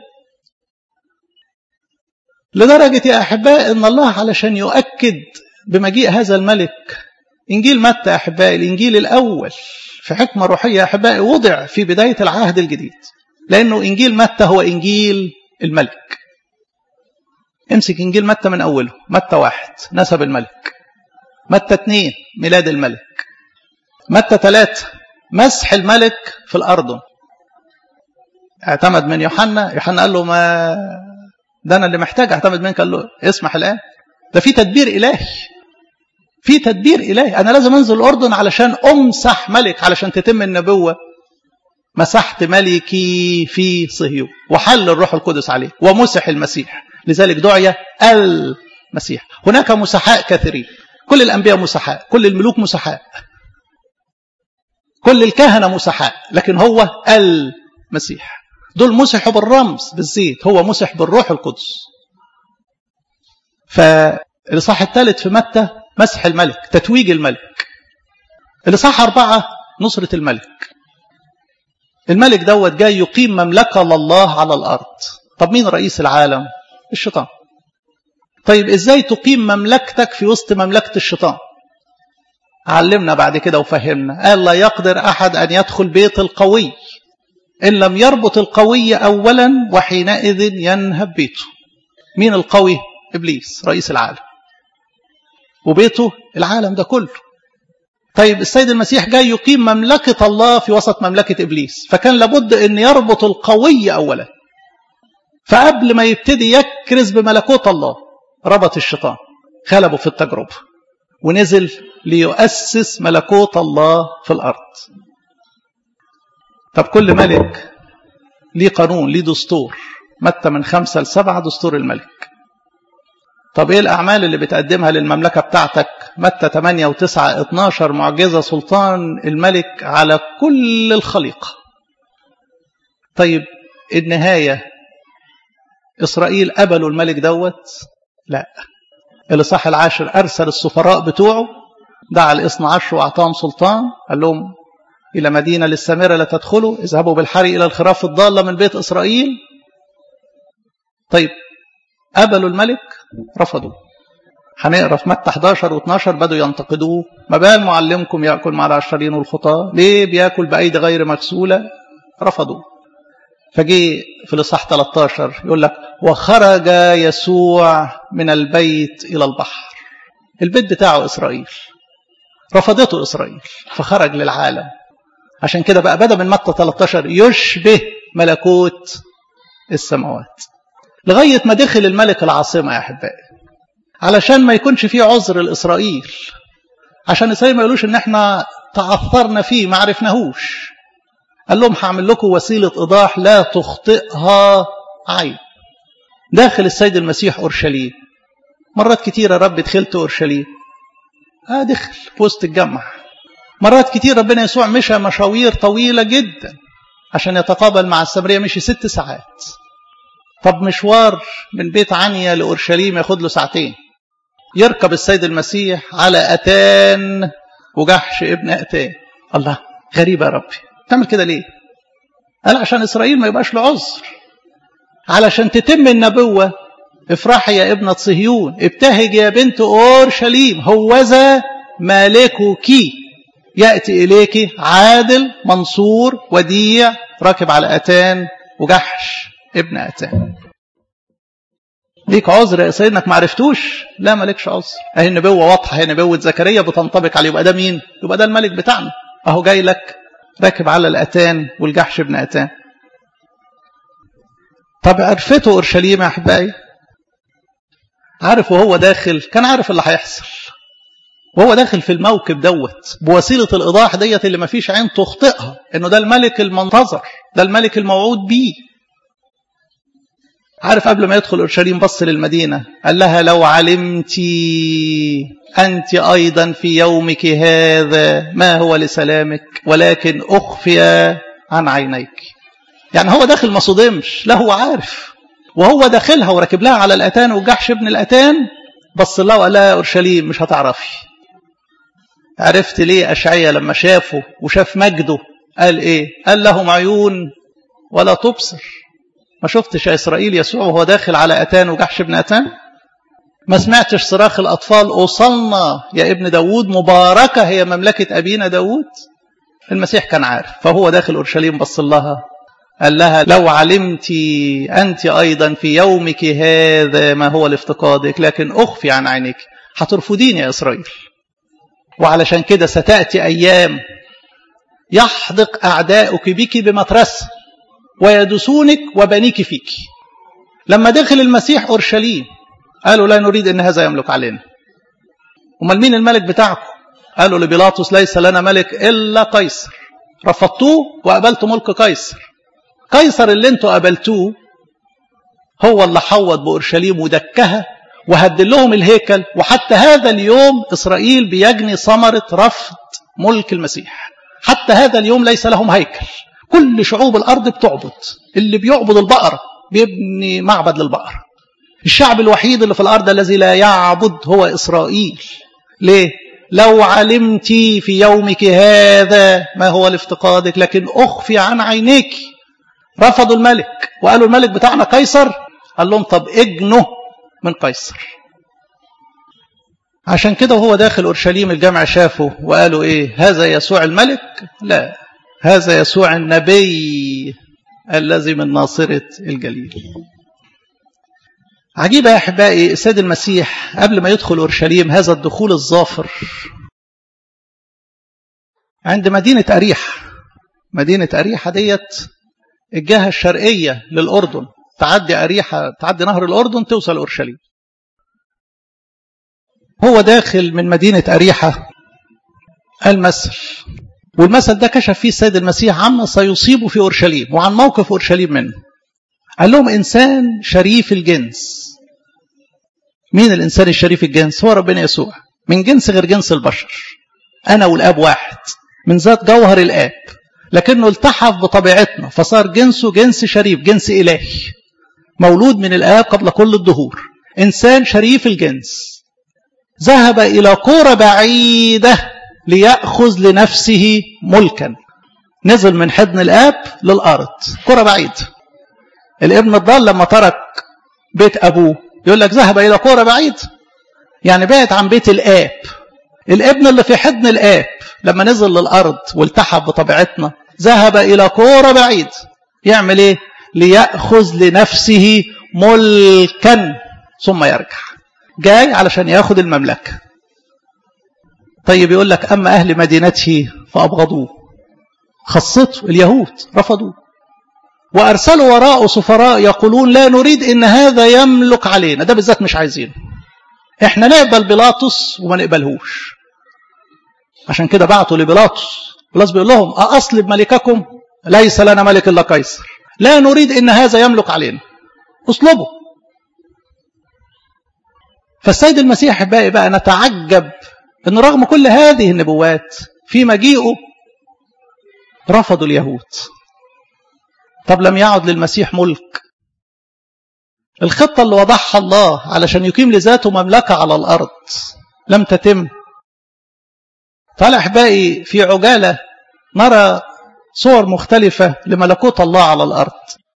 لدرجة يا أحباء أن الله علشان يؤكد بمجيء هذا الملك إنجيل متى يا أحبائي الإنجيل الأول في حكمة روحية يا أحبائي وضع في بداية العهد الجديد لأنه إنجيل متى هو إنجيل الملك امسك إنجيل متى من أوله متى واحد نسب الملك متى اثنين ميلاد الملك متى ثلاثة مسح الملك في الأردن اعتمد من يوحنا يوحنا قال له ما ده أنا اللي محتاج اعتمد منك قال له اسمح الآن ده في تدبير إلهي في تدبير إلهي أنا لازم أنزل الأردن علشان أمسح ملك علشان تتم النبوة مسحت ملكي في صهيون وحل الروح القدس عليه ومسح المسيح لذلك دعي المسيح هناك مسحاء كثيرين كل الأنبياء مسحاء كل الملوك مسحاء كل الكهنة مسحاء لكن هو المسيح دول مسحوا بالرمز بالزيت هو مسح بالروح القدس فالإصحاح الثالث في متى مسح الملك تتويج الملك الإصحاح أربعة نصرة الملك الملك دوت جاي يقيم مملكة لله على الأرض طب مين رئيس العالم الشيطان طيب إزاي تقيم مملكتك في وسط مملكة الشيطان علمنا بعد كده وفهمنا قال لا يقدر أحد أن يدخل بيت القوي إن لم يربط القوي أولا وحينئذ ينهب بيته مين القوي إبليس رئيس العالم وبيته العالم ده كله طيب السيد المسيح جاي يقيم مملكة الله في وسط مملكة إبليس فكان لابد أن يربط القوي أولا فقبل ما يبتدي يكرز بملكوت الله ربط الشيطان غلبه في التجربة ونزل ليؤسس ملكوت الله في الأرض طب كل ملك ليه قانون ليه دستور متى من خمسة لسبعة دستور الملك طب ايه الأعمال اللي بتقدمها للمملكة بتاعتك متى 8 و9 12 معجزة سلطان الملك على كل الخليقة طيب النهاية إسرائيل قبلوا الملك دوت لا الإصحاح العاشر أرسل السفراء بتوعه دعا الاثنى عشر وأعطاهم سلطان قال لهم إلى مدينة للسامرة لا تدخلوا اذهبوا بالحري إلى الخراف الضالة من بيت إسرائيل طيب قبلوا الملك رفضوا هنقرا في متى 11 و12 بدوا ينتقدوه ما بال معلمكم ياكل مع العشرين والخطاه ليه بياكل بايدي غير مغسوله رفضوا فجي في الاصحاح 13 يقول لك وخرج يسوع من البيت الى البحر البيت بتاعه اسرائيل رفضته اسرائيل فخرج للعالم عشان كده بقى بدا من متى 13 يشبه ملكوت السماوات لغايه ما دخل الملك العاصمه يا احبائي علشان ما يكونش فيه عذر لإسرائيل عشان إسرائيل ما يقولوش إن إحنا تعثرنا فيه ما عرفناهوش قال لهم هعمل لكم وسيلة إيضاح لا تخطئها عين داخل السيد المسيح أورشليم مرات كتيرة رب دخلت أورشليم آه دخل في وسط الجمع مرات كتير ربنا يسوع مشى مشاوير طويلة جدا عشان يتقابل مع السامرية مشي ست ساعات طب مشوار من بيت عنيا لأورشليم ياخد له ساعتين يركب السيد المسيح على أتان وجحش ابن أتان الله غريبة يا ربي تعمل كده ليه قال عشان إسرائيل ما يبقاش له عذر علشان تتم النبوة افرحي يا ابنة صهيون ابتهج يا بنت أورشليم هوذا مالكك يأتي إليك عادل منصور وديع راكب على أتان وجحش ابن أتان ليك عذر يا إسرائيل إنك ما عرفتوش لا مالكش عذر أهي النبوة واضحة هي نبوة زكريا بتنطبق عليه يبقى ده مين يبقى ده الملك بتاعنا أهو جاي لك راكب على الأتان والجحش بن أتان طب عرفته أورشليم يا أحبائي عارف وهو داخل كان عارف اللي هيحصل وهو داخل في الموكب دوت بوسيلة الإيضاح ديت اللي ما فيش عين تخطئها إنه ده الملك المنتظر ده الملك الموعود بيه عارف قبل ما يدخل أورشليم بص للمدينة قال لها لو علمت أنت أيضا في يومك هذا ما هو لسلامك ولكن أخفي عن عينيك يعني هو داخل ما صدمش لا هو عارف وهو داخلها وراكب لها على الأتان والجحش ابن الأتان بص الله وقال لها أورشليم مش هتعرفي عرفت ليه أشعية لما شافه وشاف مجده قال إيه قال لهم عيون ولا تبصر ما شفتش يا إسرائيل يسوع وهو داخل على أتان وجحش ابن أتان ما سمعتش صراخ الأطفال أوصلنا يا ابن داود مباركة هي مملكة أبينا داود المسيح كان عارف فهو داخل أورشليم بص لها قال لها لو علمت أنت أيضا في يومك هذا ما هو لافتقادك لكن أخفي عن عينك هترفضين يا إسرائيل وعلشان كده ستأتي أيام يحدق أعداؤك بك بمترسة ويدسونك وبنيك فيك لما دخل المسيح أورشليم قالوا لا نريد أن هذا يملك علينا امال مين الملك بتاعكم قالوا لبيلاطس ليس لنا ملك إلا قيصر رفضتوه وقبلتوا ملك قيصر قيصر اللي انتوا قبلتوه هو اللي حوض بأورشليم ودكها وهدل لهم الهيكل وحتى هذا اليوم إسرائيل بيجني ثمرة رفض ملك المسيح حتى هذا اليوم ليس لهم هيكل كل شعوب الأرض بتعبد اللي بيعبد البقرة بيبني معبد للبقرة الشعب الوحيد اللي في الأرض الذي لا يعبد هو إسرائيل ليه؟ لو علمت في يومك هذا ما هو لافتقادك لكن أخفي عن عينيك رفضوا الملك وقالوا الملك بتاعنا قيصر قال لهم طب اجنوا من قيصر عشان كده وهو داخل أورشليم الجامع شافه وقالوا إيه هذا يسوع الملك لا هذا يسوع النبي الذي من ناصرة الجليل عجيبة يا أحبائي السيد المسيح قبل ما يدخل أورشليم هذا الدخول الظافر عند مدينة أريح مدينة أريحة ديت الجهة الشرقية للأردن تعدي أريحة تعدي نهر الأردن توصل أورشليم هو داخل من مدينة أريحة المثل والمثل ده كشف فيه السيد المسيح عما سيصيبه في أورشليم وعن موقف أورشليم منه قال لهم إنسان شريف الجنس مين الإنسان الشريف الجنس هو ربنا يسوع من جنس غير جنس البشر أنا والآب واحد من ذات جوهر الآب لكنه التحف بطبيعتنا فصار جنسه جنس شريف جنس إلهي مولود من الآب قبل كل الدهور إنسان شريف الجنس ذهب إلى قرى بعيدة ليأخذ لنفسه ملكا نزل من حضن الآب للأرض قرى بعيدة الابن الضال لما ترك بيت أبوه يقول لك ذهب إلى قرى بعيد يعني بعد عن بيت الآب الابن اللي في حضن الآب لما نزل للأرض والتحف بطبيعتنا ذهب إلى قرى بعيد يعمل إيه ليأخذ لنفسه ملكا ثم يرجع جاي علشان ياخد المملكة طيب يقول لك أما أهل مدينته فأبغضوه خصته اليهود رفضوه وأرسلوا وراءه سفراء يقولون لا نريد إن هذا يملك علينا ده بالذات مش عايزينه احنا نقبل بيلاطس وما نقبلهوش عشان كده بعتوا لبيلاطس بيلاطس بيقول لهم أصلب ملككم ليس لنا ملك إلا قيصر لا نريد إن هذا يملك علينا اصلبوا فالسيد المسيح احبائي بقى نتعجب ان رغم كل هذه النبوات في مجيئه رفضوا اليهود طب لم يعد للمسيح ملك الخطة اللي وضعها الله علشان يقيم لذاته مملكة على الأرض لم تتم فعلى أحبائي في عجالة نرى صور مختلفة لملكوت الله على الأرض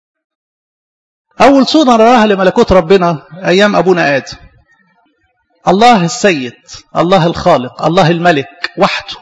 أول صورة نراها لملكوت ربنا أيام أبونا آدم الله السيد الله الخالق الله الملك وحده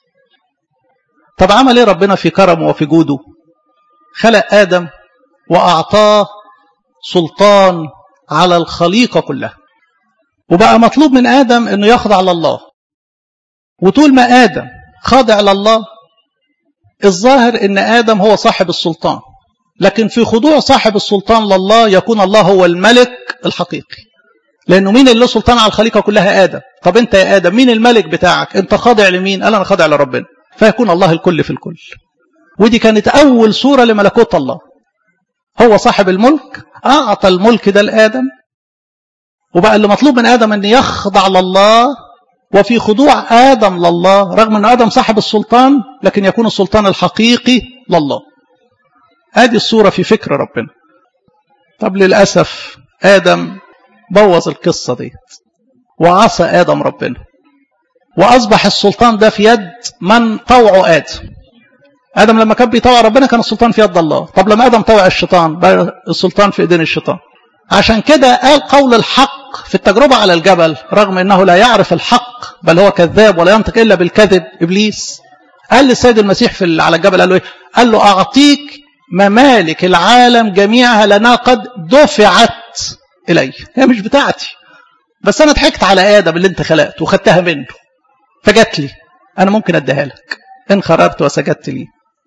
طب عمل ايه ربنا في كرمه وفي جوده خلق آدم وأعطاه سلطان على الخليقة كلها وبقى مطلوب من آدم أنه يخضع لله وطول ما آدم خاضع لله الظاهر أن آدم هو صاحب السلطان لكن في خضوع صاحب السلطان لله يكون الله هو الملك الحقيقي لأنه مين اللي له سلطان على الخليقة كلها آدم طب أنت يا آدم مين الملك بتاعك أنت خاضع لمين قال أنا خاضع لربنا فيكون الله الكل في الكل ودي كانت أول صورة لملكوت الله هو صاحب الملك أعطى الملك ده لآدم وبقى اللي مطلوب من آدم أن يخضع لله وفي خضوع آدم لله رغم أن آدم صاحب السلطان لكن يكون السلطان الحقيقي لله هذه الصورة في فكر ربنا طب للأسف آدم بوظ القصة دي وعصى آدم ربنا وأصبح السلطان ده في يد من طوعه آدم آدم لما كان بيطوع ربنا كان السلطان في يد الله طب لما آدم طوع الشيطان بقى السلطان في إيدين الشيطان عشان كده قال قول الحق في التجربة على الجبل رغم أنه لا يعرف الحق بل هو كذاب ولا ينطق إلا بالكذب إبليس قال للسيد المسيح في على الجبل قال له إيه؟ قال له أعطيك ممالك العالم جميعها لأنها قد دفعت إلي هي مش بتاعتي بس أنا ضحكت على آدم اللي أنت خلقته وخدتها منه فجت لي أنا ممكن أديها لك إن خررت وسجدت لي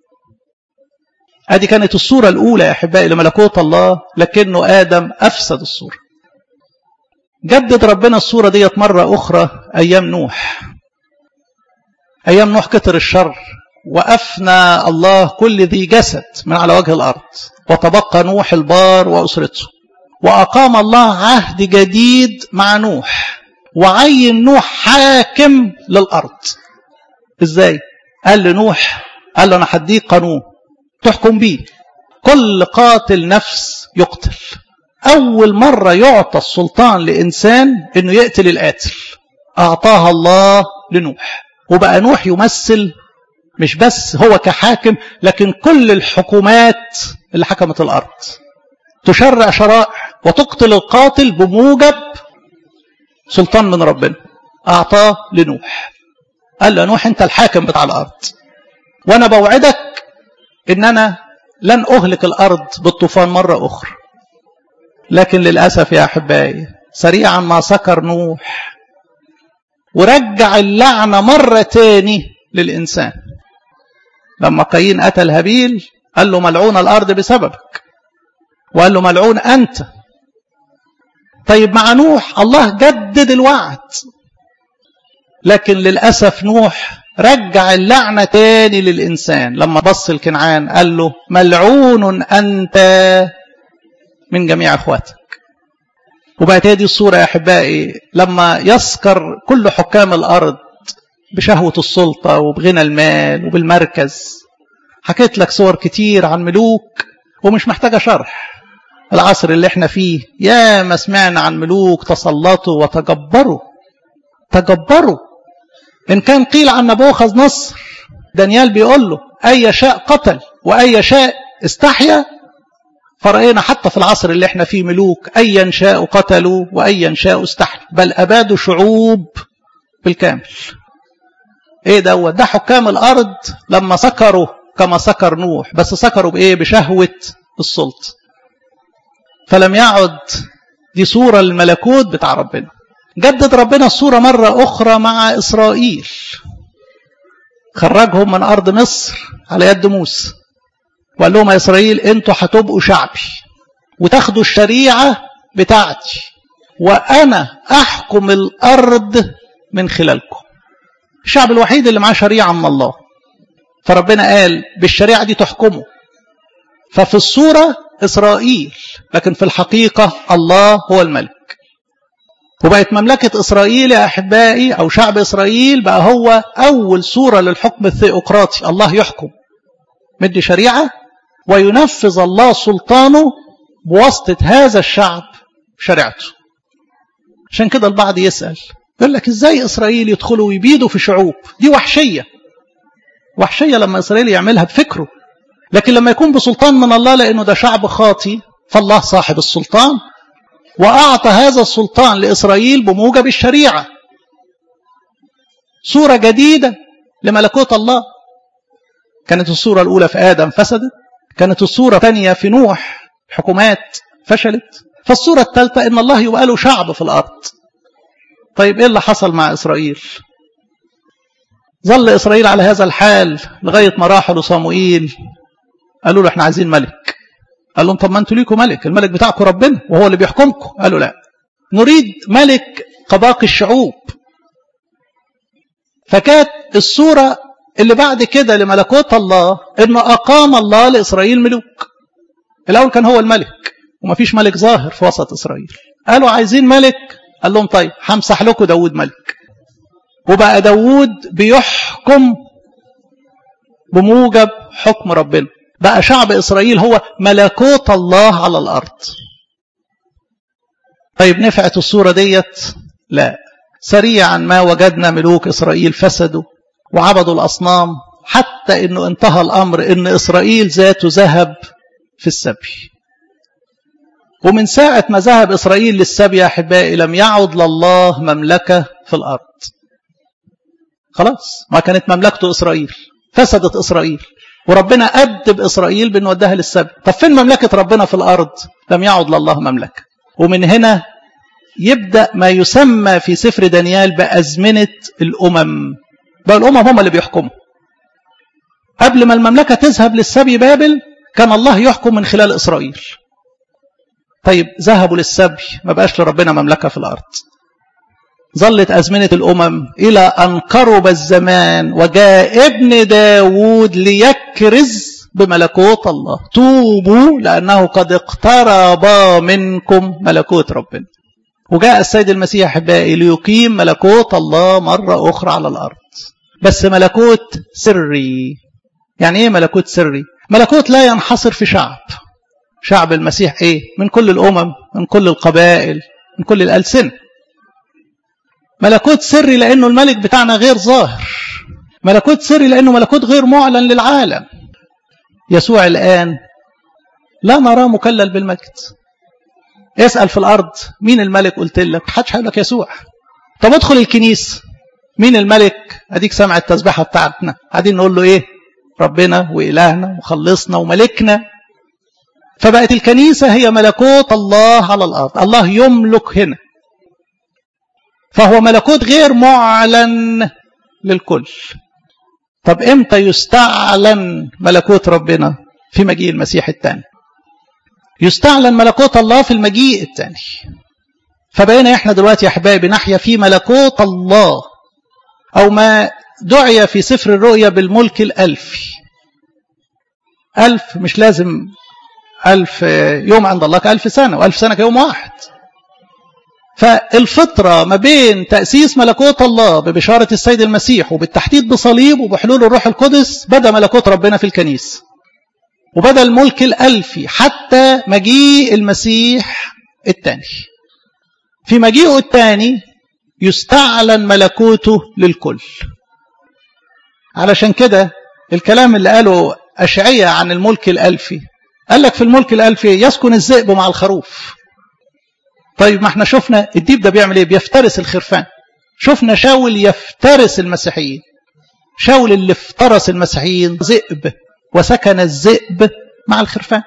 ادي كانت الصورة الأولى يا أحبائي لملكوت الله لكنه آدم أفسد الصورة جدد ربنا الصورة ديت مرة أخرى أيام نوح أيام نوح كتر الشر وأفنى الله كل ذي جسد من على وجه الأرض وتبقى نوح البار وأسرته وأقام الله عهد جديد مع نوح وعين نوح حاكم للأرض إزاي؟ قال لنوح قال له أنا هديك قانون تحكم بيه كل قاتل نفس يقتل أول مرة يعطى السلطان لإنسان إنه يقتل القاتل أعطاها الله لنوح وبقى نوح يمثل مش بس هو كحاكم لكن كل الحكومات اللي حكمت الأرض تشرع شرائع وتقتل القاتل بموجب سلطان من ربنا أعطاه لنوح قال له نوح أنت الحاكم بتاع الأرض وأنا بوعدك إن أنا لن أهلك الأرض بالطوفان مرة أخرى لكن للأسف يا أحبائي سريعا ما سكر نوح ورجع اللعنة مرة تاني للإنسان لما قايين قتل هابيل قال له ملعون الأرض بسببك وقال له ملعون أنت طيب مع نوح الله جدد الوعد لكن للأسف نوح رجع اللعنة تاني للإنسان لما بص الكنعان قال له ملعون أنت من جميع أخواتك وبقت هذه الصورة يا أحبائي لما يسكر كل حكام الأرض بشهوة السلطة وبغنى المال وبالمركز حكيت لك صور كتير عن ملوك ومش محتاجة شرح العصر اللي احنا فيه يا ما سمعنا عن ملوك تسلطوا وتجبروا تجبروا إن كان قيل عن نبوخذ نصر دانيال بيقول له أي شاء قتل وأي شاء استحيا فرأينا حتى في العصر اللي احنا فيه ملوك أيا شاء قتلوا وأيا شاء استحيا بل أبادوا شعوب بالكامل ايه دوت ده حكام الأرض لما سكروا كما سكر نوح بس سكروا بإيه بشهوة السلطة فلم يعد دي صورة الملكوت بتاع ربنا جدد ربنا الصورة مرة أخرى مع إسرائيل خرجهم من أرض مصر على يد موسى وقال لهم يا إسرائيل أنتوا هتبقوا شعبي وتاخدوا الشريعة بتاعتي وأنا أحكم الأرض من خلالكم الشعب الوحيد اللي معاه شريعة من الله فربنا قال بالشريعة دي تحكموا ففي الصورة إسرائيل لكن في الحقيقة الله هو الملك وبقت مملكة إسرائيل يا أحبائي أو شعب إسرائيل بقى هو أول صورة للحكم الثيوقراطي الله يحكم مدي شريعة وينفذ الله سلطانه بواسطة هذا الشعب شريعته عشان كده البعض يسأل يقول لك إزاي إسرائيل يدخلوا ويبيدوا في شعوب دي وحشية وحشية لما إسرائيل يعملها بفكره لكن لما يكون بسلطان من الله لأنه ده شعب خاطي فالله صاحب السلطان وأعطى هذا السلطان لإسرائيل بموجب الشريعة صورة جديدة لملكوت الله كانت الصورة الأولى في آدم فسدت كانت الصورة الثانية في نوح حكومات فشلت فالصورة الثالثة إن الله يبقى له شعب في الأرض طيب إيه اللي حصل مع إسرائيل ظل إسرائيل على هذا الحال لغاية ما راحوا لصموئيل قالوا له احنا عايزين ملك قال لهم طب ما انتوا ليكوا ملك الملك بتاعكم ربنا وهو اللي بيحكمكم قالوا لا نريد ملك كباقي الشعوب فكانت الصورة اللي بعد كده لملكوت الله انه اقام الله لاسرائيل ملوك الاول كان هو الملك ومفيش ملك ظاهر في وسط اسرائيل قالوا عايزين ملك قال لهم طيب همسح لكم داود ملك وبقى داود بيحكم بموجب حكم ربنا بقى شعب إسرائيل هو ملكوت الله على الأرض طيب نفعت الصورة ديت لا سريعا ما وجدنا ملوك إسرائيل فسدوا وعبدوا الأصنام حتى أنه انتهى الأمر أن إسرائيل ذاته ذهب في السبي ومن ساعة ما ذهب إسرائيل للسبي يا أحبائي لم يعد لله مملكة في الأرض خلاص ما كانت مملكته إسرائيل فسدت إسرائيل وربنا أدب إسرائيل بأنه وداها للسبي طب فين مملكة ربنا في الأرض لم يعد لله مملكة ومن هنا يبدأ ما يسمى في سفر دانيال بأزمنة الأمم بقى الأمم هم اللي بيحكموا قبل ما المملكة تذهب للسبي بابل كان الله يحكم من خلال إسرائيل طيب ذهبوا للسبي ما بقاش لربنا مملكة في الأرض ظلت أزمنة الأمم إلى أن قرب الزمان وجاء ابن داود ليكرز بملكوت الله توبوا لأنه قد اقترب منكم ملكوت ربنا وجاء السيد المسيح أحبائي ليقيم ملكوت الله مرة أخرى على الأرض بس ملكوت سري يعني إيه ملكوت سري ملكوت لا ينحصر في شعب شعب المسيح إيه من كل الأمم من كل القبائل من كل الألسنة ملكوت سري لأنه الملك بتاعنا غير ظاهر ملكوت سري لأنه ملكوت غير معلن للعالم يسوع الآن لا نراه مكلل بالمجد اسأل في الأرض مين الملك قلت لك حدش هيقول لك يسوع طب ادخل الكنيسة مين الملك اديك سمع التسبيحة بتاعتنا قاعدين نقول له ايه ربنا وإلهنا ومخلصنا وملكنا فبقت الكنيسة هي ملكوت الله على الأرض الله يملك هنا فهو ملكوت غير معلن للكل طب امتى يستعلن ملكوت ربنا في مجيء المسيح الثاني يستعلن ملكوت الله في المجيء الثاني فبقينا احنا دلوقتي يا احبابي نحيا في ملكوت الله او ما دعي في سفر الرؤيا بالملك الالفي الف مش لازم الف يوم عند الله كالف سنه والف سنه كيوم واحد فالفطرة ما بين تأسيس ملكوت الله ببشارة السيد المسيح وبالتحديد بصليب وبحلول الروح القدس بدأ ملكوت ربنا في الكنيسة وبدأ الملك الألفي حتى مجيء المسيح الثاني في مجيئه الثاني يستعلن ملكوته للكل علشان كده الكلام اللي قاله أشعية عن الملك الألفي قال لك في الملك الألفي يسكن الذئب مع الخروف طيب ما احنا شفنا الديب ده بيعمل ايه بيفترس الخرفان شفنا شاول يفترس المسيحيين شاول اللي افترس المسيحيين ذئب وسكن الذئب مع الخرفان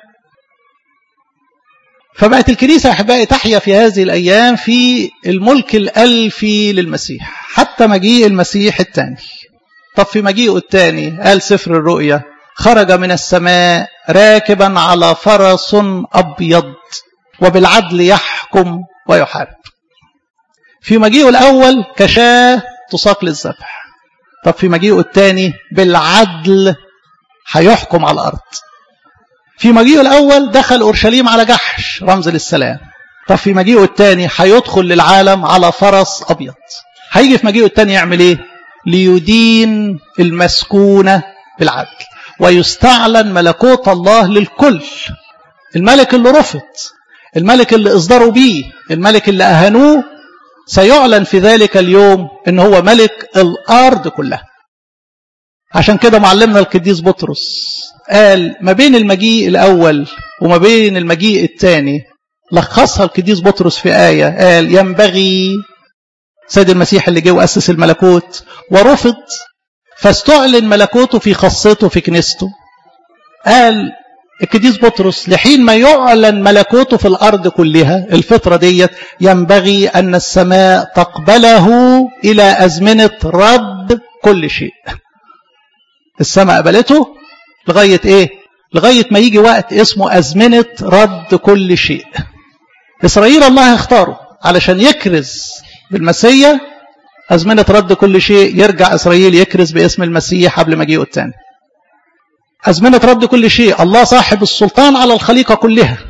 فبقت الكنيسة أحبائي تحيا في هذه الأيام في الملك الألفي للمسيح حتى مجيء المسيح الثاني طب في مجيئه الثاني قال سفر الرؤيا خرج من السماء راكبا على فرس أبيض وبالعدل يحكم ويحارب في مجيئه الأول كشاة تساق للذبح طب في مجيئه الثاني بالعدل هيحكم على الأرض في مجيئه الأول دخل أورشليم على جحش رمز للسلام طب في مجيئه الثاني هيدخل للعالم على فرس أبيض هيجي في مجيئه الثاني يعمل إيه ليدين المسكونة بالعدل ويستعلن ملكوت الله للكل الملك اللي رفض الملك اللي اصدروا بيه الملك اللي اهانوه سيعلن في ذلك اليوم ان هو ملك الارض كلها عشان كده معلمنا القديس بطرس قال ما بين المجيء الاول وما بين المجيء الثاني لخصها القديس بطرس في آية قال ينبغي سيد المسيح اللي جه وأسس الملكوت ورفض فاستعلن ملكوته في خاصته في كنيسته قال القديس بطرس لحين ما يعلن ملكوته في الأرض كلها الفترة ديت ينبغي أن السماء تقبله إلى أزمنة رد كل شيء السماء قبلته لغاية إيه لغاية ما يجي وقت اسمه أزمنة رد كل شيء إسرائيل الله يختاره علشان يكرز بالمسيا أزمنة رد كل شيء يرجع إسرائيل يكرز باسم المسيح قبل مجيئه الثاني أزمنة رد كل شيء الله صاحب السلطان على الخليقة كلها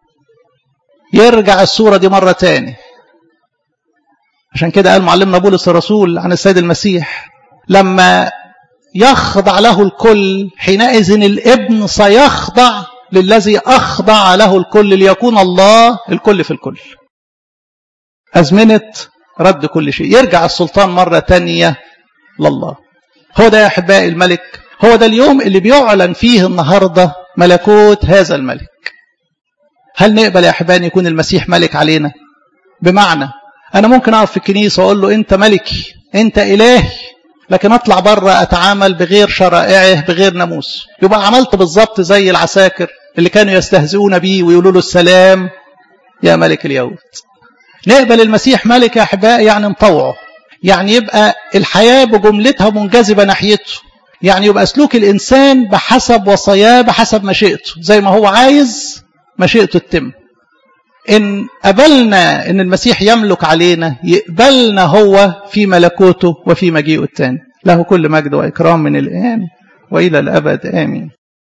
يرجع الصورة دي مرة تاني عشان كده قال معلمنا بولس الرسول عن السيد المسيح لما يخضع له الكل حينئذ الابن سيخضع للذي أخضع له الكل ليكون الله الكل في الكل أزمنة رد كل شيء يرجع السلطان مرة تانية لله هو ده يا أحبائي الملك هو ده اليوم اللي بيعلن فيه النهاردة ملكوت هذا الملك هل نقبل يا أحبائي أن يكون المسيح ملك علينا بمعنى أنا ممكن أقف في الكنيسة وأقول له أنت ملكي أنت إلهي لكن أطلع بره أتعامل بغير شرائعه بغير ناموس يبقى عملت بالظبط زي العساكر اللي كانوا يستهزئون بيه ويقولوا له السلام يا ملك اليهود نقبل المسيح ملك يا أحبائي يعني نطوعه يعني يبقى الحياة بجملتها منجذبة ناحيته يعني يبقى سلوك الإنسان بحسب وصاياه بحسب مشيئته زي ما هو عايز مشيئته تتم إن قبلنا إن المسيح يملك علينا يقبلنا هو في ملكوته وفي مجيئه الثاني له كل مجد وإكرام من الآن وإلى الأبد آمين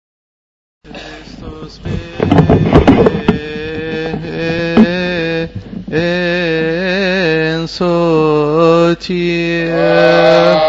en sotir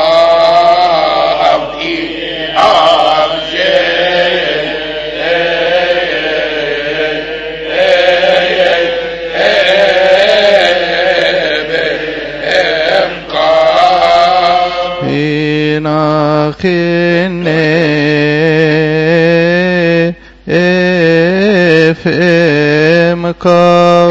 FM Kav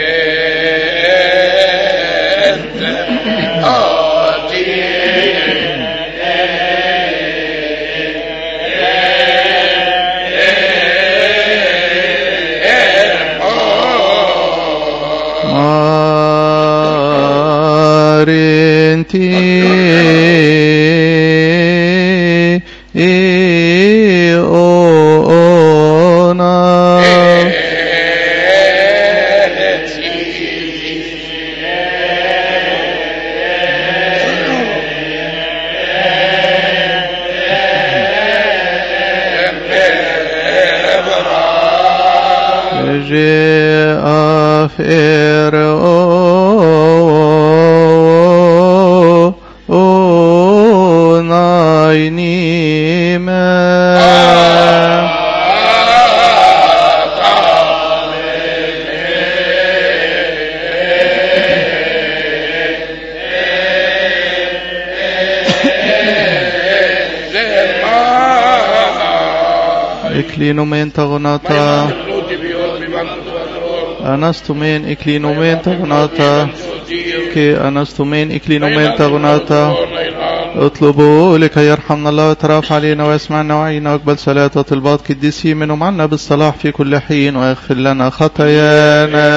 Eklinomen tagonata Anastomen eklinomen tagonata كي أنستمين إكلينومين تغناتا اطلبوا لكي يرحمنا الله ويترافع علينا ويسمعنا وعينا واقبل صلاة وطلبات قديسي من ومعنا بالصلاح في كل حين ويغفر لنا خطايانا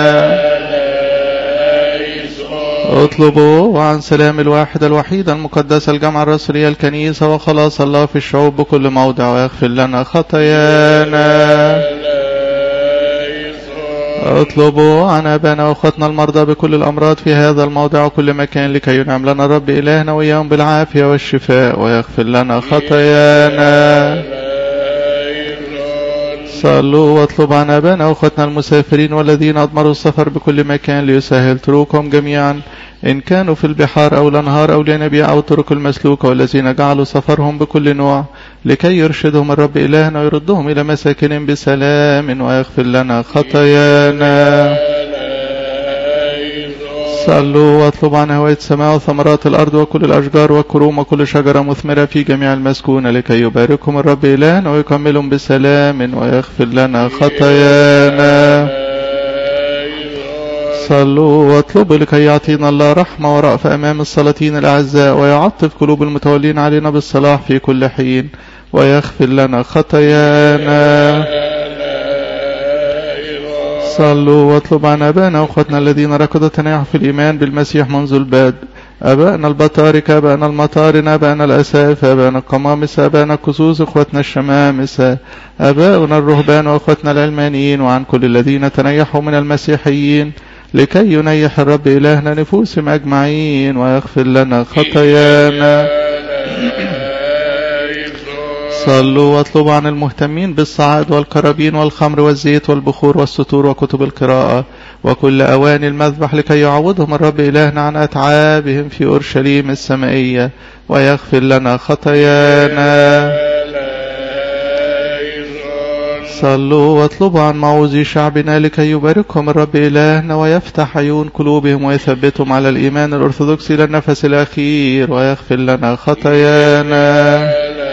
اطلبوا عن سلام الواحد الوحيد المقدس الجمع الرسولية الكنيسة وخلاص الله في الشعوب بكل موضع ويغفر لنا خطايانا اطلبوا عن ابانا واخواتنا المرضى بكل الامراض في هذا الموضع وكل مكان لكي ينعم لنا الرب الهنا واياهم بالعافيه والشفاء ويغفر لنا خطايانا صلوا واطلبوا عن ابانا واخواتنا المسافرين والذين اضمروا السفر بكل مكان ليسهل طرقهم جميعا إن كانوا في البحار أو الأنهار أو الينابيع أو الطرق المسلوكة والذين جعلوا سفرهم بكل نوع لكي يرشدهم الرب إلهنا ويردهم إلى مساكنهم بسلام ويغفر لنا خطايانا صلوا واطلبوا عن هواية السماء وثمرات الأرض وكل الأشجار والكروم وكل شجرة مثمرة في جميع المسكونة لكي يباركهم الرب إلهنا ويكملهم بسلام ويغفر لنا خطايانا صلوا واطلبوا لكي يعطينا الله رحمة ورأفة أمام السلاطين الأعزاء ويعطف قلوب المتولين علينا بالصلاح في كل حين ويغفر لنا خطايانا صلوا واطلب عن أبانا وأخوتنا الذين ركضوا تناحوا في الإيمان بالمسيح منذ الباد أبائنا البطاركة أبائنا المطارن أبائنا الأساف أبائنا القمامسة أبائنا الكسوس إخوتنا الشمامسة أباؤنا الرهبان وأخوتنا العلمانيين وعن كل الذين تنيحوا من المسيحيين لكي ينيح الرب إلهنا نفوسهم أجمعين ويغفر لنا خطايانا صلوا واطلبوا عن المهتمين بالصعائد والكرابين والخمر والزيت والبخور والستور وكتب القراءة وكل أواني المذبح لكي يعوضهم الرب إلهنا عن أتعابهم في أورشليم السمائية ويغفر لنا خطايانا صلوا واطلبوا عن معوزي شعبنا لكي يباركهم الرب إلهنا ويفتح عيون قلوبهم ويثبتهم على الإيمان الأرثوذكسي للنفس الأخير ويغفر لنا خطايانا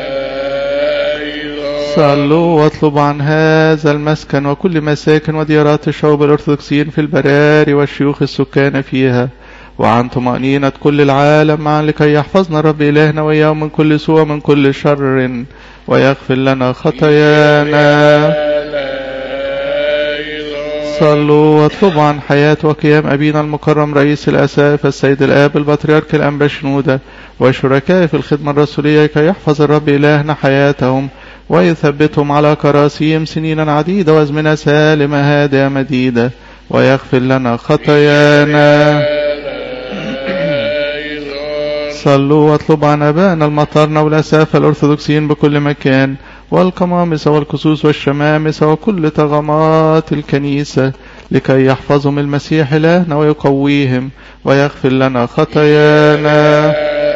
صلوا واطلبوا عن هذا المسكن وكل مساكن وديارات الشعوب الأرثوذكسيين في البراري والشيوخ السكان فيها وعن طمأنينة كل العالم معا لكي يحفظنا رب إلهنا وإياهم من كل سوء من كل شر ويغفر لنا خطايانا صلوا واطلبوا عن حياة وقيام أبينا المكرم رئيس الأساف السيد الآب البطريرك الأنبا شنودة وشركائه في الخدمة الرسولية كي يحفظ الرب إلهنا حياتهم ويثبتهم على كراسيهم سنينا عديدة وازمنة سالمة هادئة مديدة ويغفر لنا خطايانا صلوا واطلبوا عن أبائنا المطارنة والأسافة الأرثوذكسيين بكل مكان والقمامسة والكسوس والشمامسة وكل طغمات الكنيسة لكي يحفظهم المسيح إلهنا ويقويهم ويغفر لنا خطايانا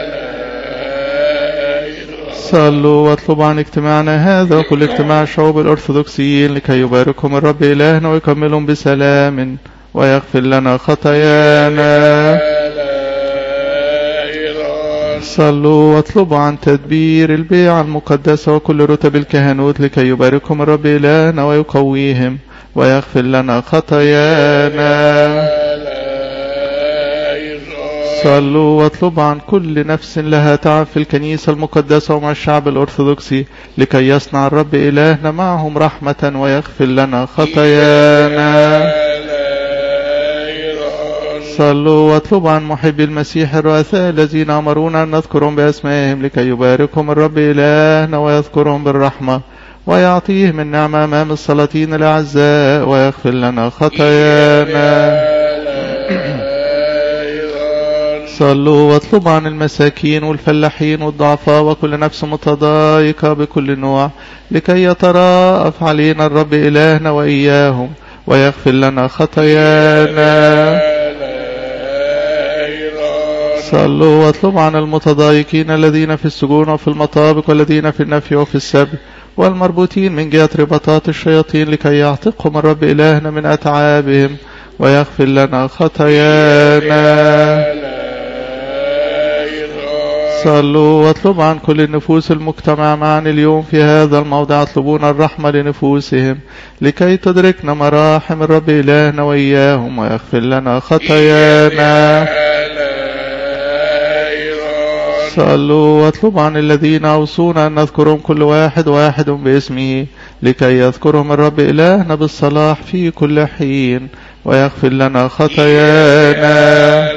صلوا واطلبوا عن اجتماعنا هذا وكل اجتماع الشعوب الأرثوذكسيين لكي يباركهم الرب إلهنا ويكملهم بسلام ويغفر لنا خطايانا صلوا واطلبوا عن تدبير البيع المقدسة وكل رتب الكهنوت لكي يباركهم الرب إلهنا ويقويهم ويغفر لنا خطايانا صلوا واطلبوا عن كل نفس لها تعب في الكنيسة المقدسة ومع الشعب الأرثوذكسي لكي يصنع الرب إلهنا معهم رحمة ويغفر لنا خطايانا صلوا واطلبوا عن محبي المسيح الرؤساء الذين أمرونا أن نذكرهم بأسمائهم لكي يباركهم الرب إلهنا ويذكرهم بالرحمة ويعطيهم النعمة أمام السلاطين الأعزاء ويغفر لنا خطايانا صلوا واطلبوا عن المساكين والفلاحين والضعفاء وكل نفس متضايقة بكل نوع لكي يتراءف علينا الرب إلهنا وإياهم ويغفر لنا خطايانا صلوا واطلبوا عن المتضايقين الذين في السجون وفي المطابق والذين في النفي وفي السبي والمربوطين من جهة رباطات الشياطين لكي يعتقهم الرب إلهنا من أتعابهم ويغفر لنا خطايانا صلوا واطلبوا عن كل النفوس المجتمع معا اليوم في هذا الموضع يطلبون الرحمة لنفوسهم لكي تدركنا مراحم الرب إلهنا وإياهم ويغفر لنا خطايانا صلوا واطلبوا عن الذين أوصونا أن نذكرهم كل واحد واحد باسمه لكي يذكرهم الرب إلهنا بالصلاح في كل حين ويغفر لنا خطايانا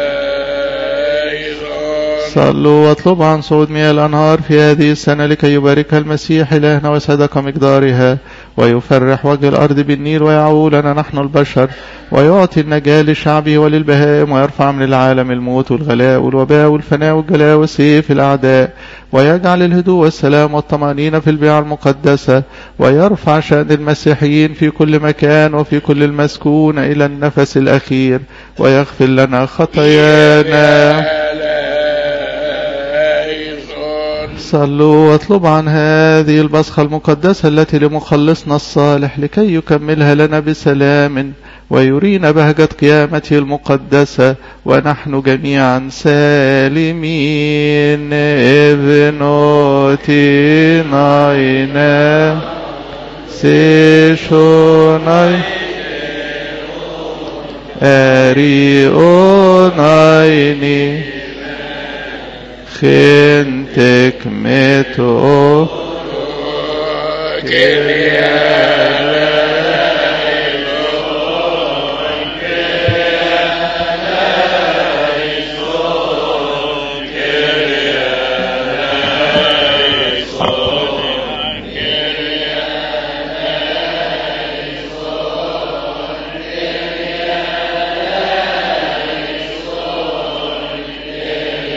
صلوا واطلبوا عن صعود مياه الأنهار في هذه السنة لكي يباركها المسيح إلهنا ويسعدك مقدارها ويفرح وجه الأرض بالنيل ويعولنا نحن البشر ويعطي النجاة لشعبه وللبهائم ويرفع من العالم الموت والغلاء والوباء والفناء والجلاء وسيف الأعداء ويجعل الهدوء والسلام والطمأنينة في البيع المقدسة ويرفع شأن المسيحيين في كل مكان وفي كل المسكون إلى النفس الأخير ويغفر لنا خطايانا صلوا واطلبوا عن هذه البصخة المقدسة التي لمخلصنا الصالح لكي يكملها لنا بسلام ويرينا بهجة قيامته المقدسة ونحن جميعا سالمين ابنوتيناينا سيشوناي أريونايني خنتك متو كبيا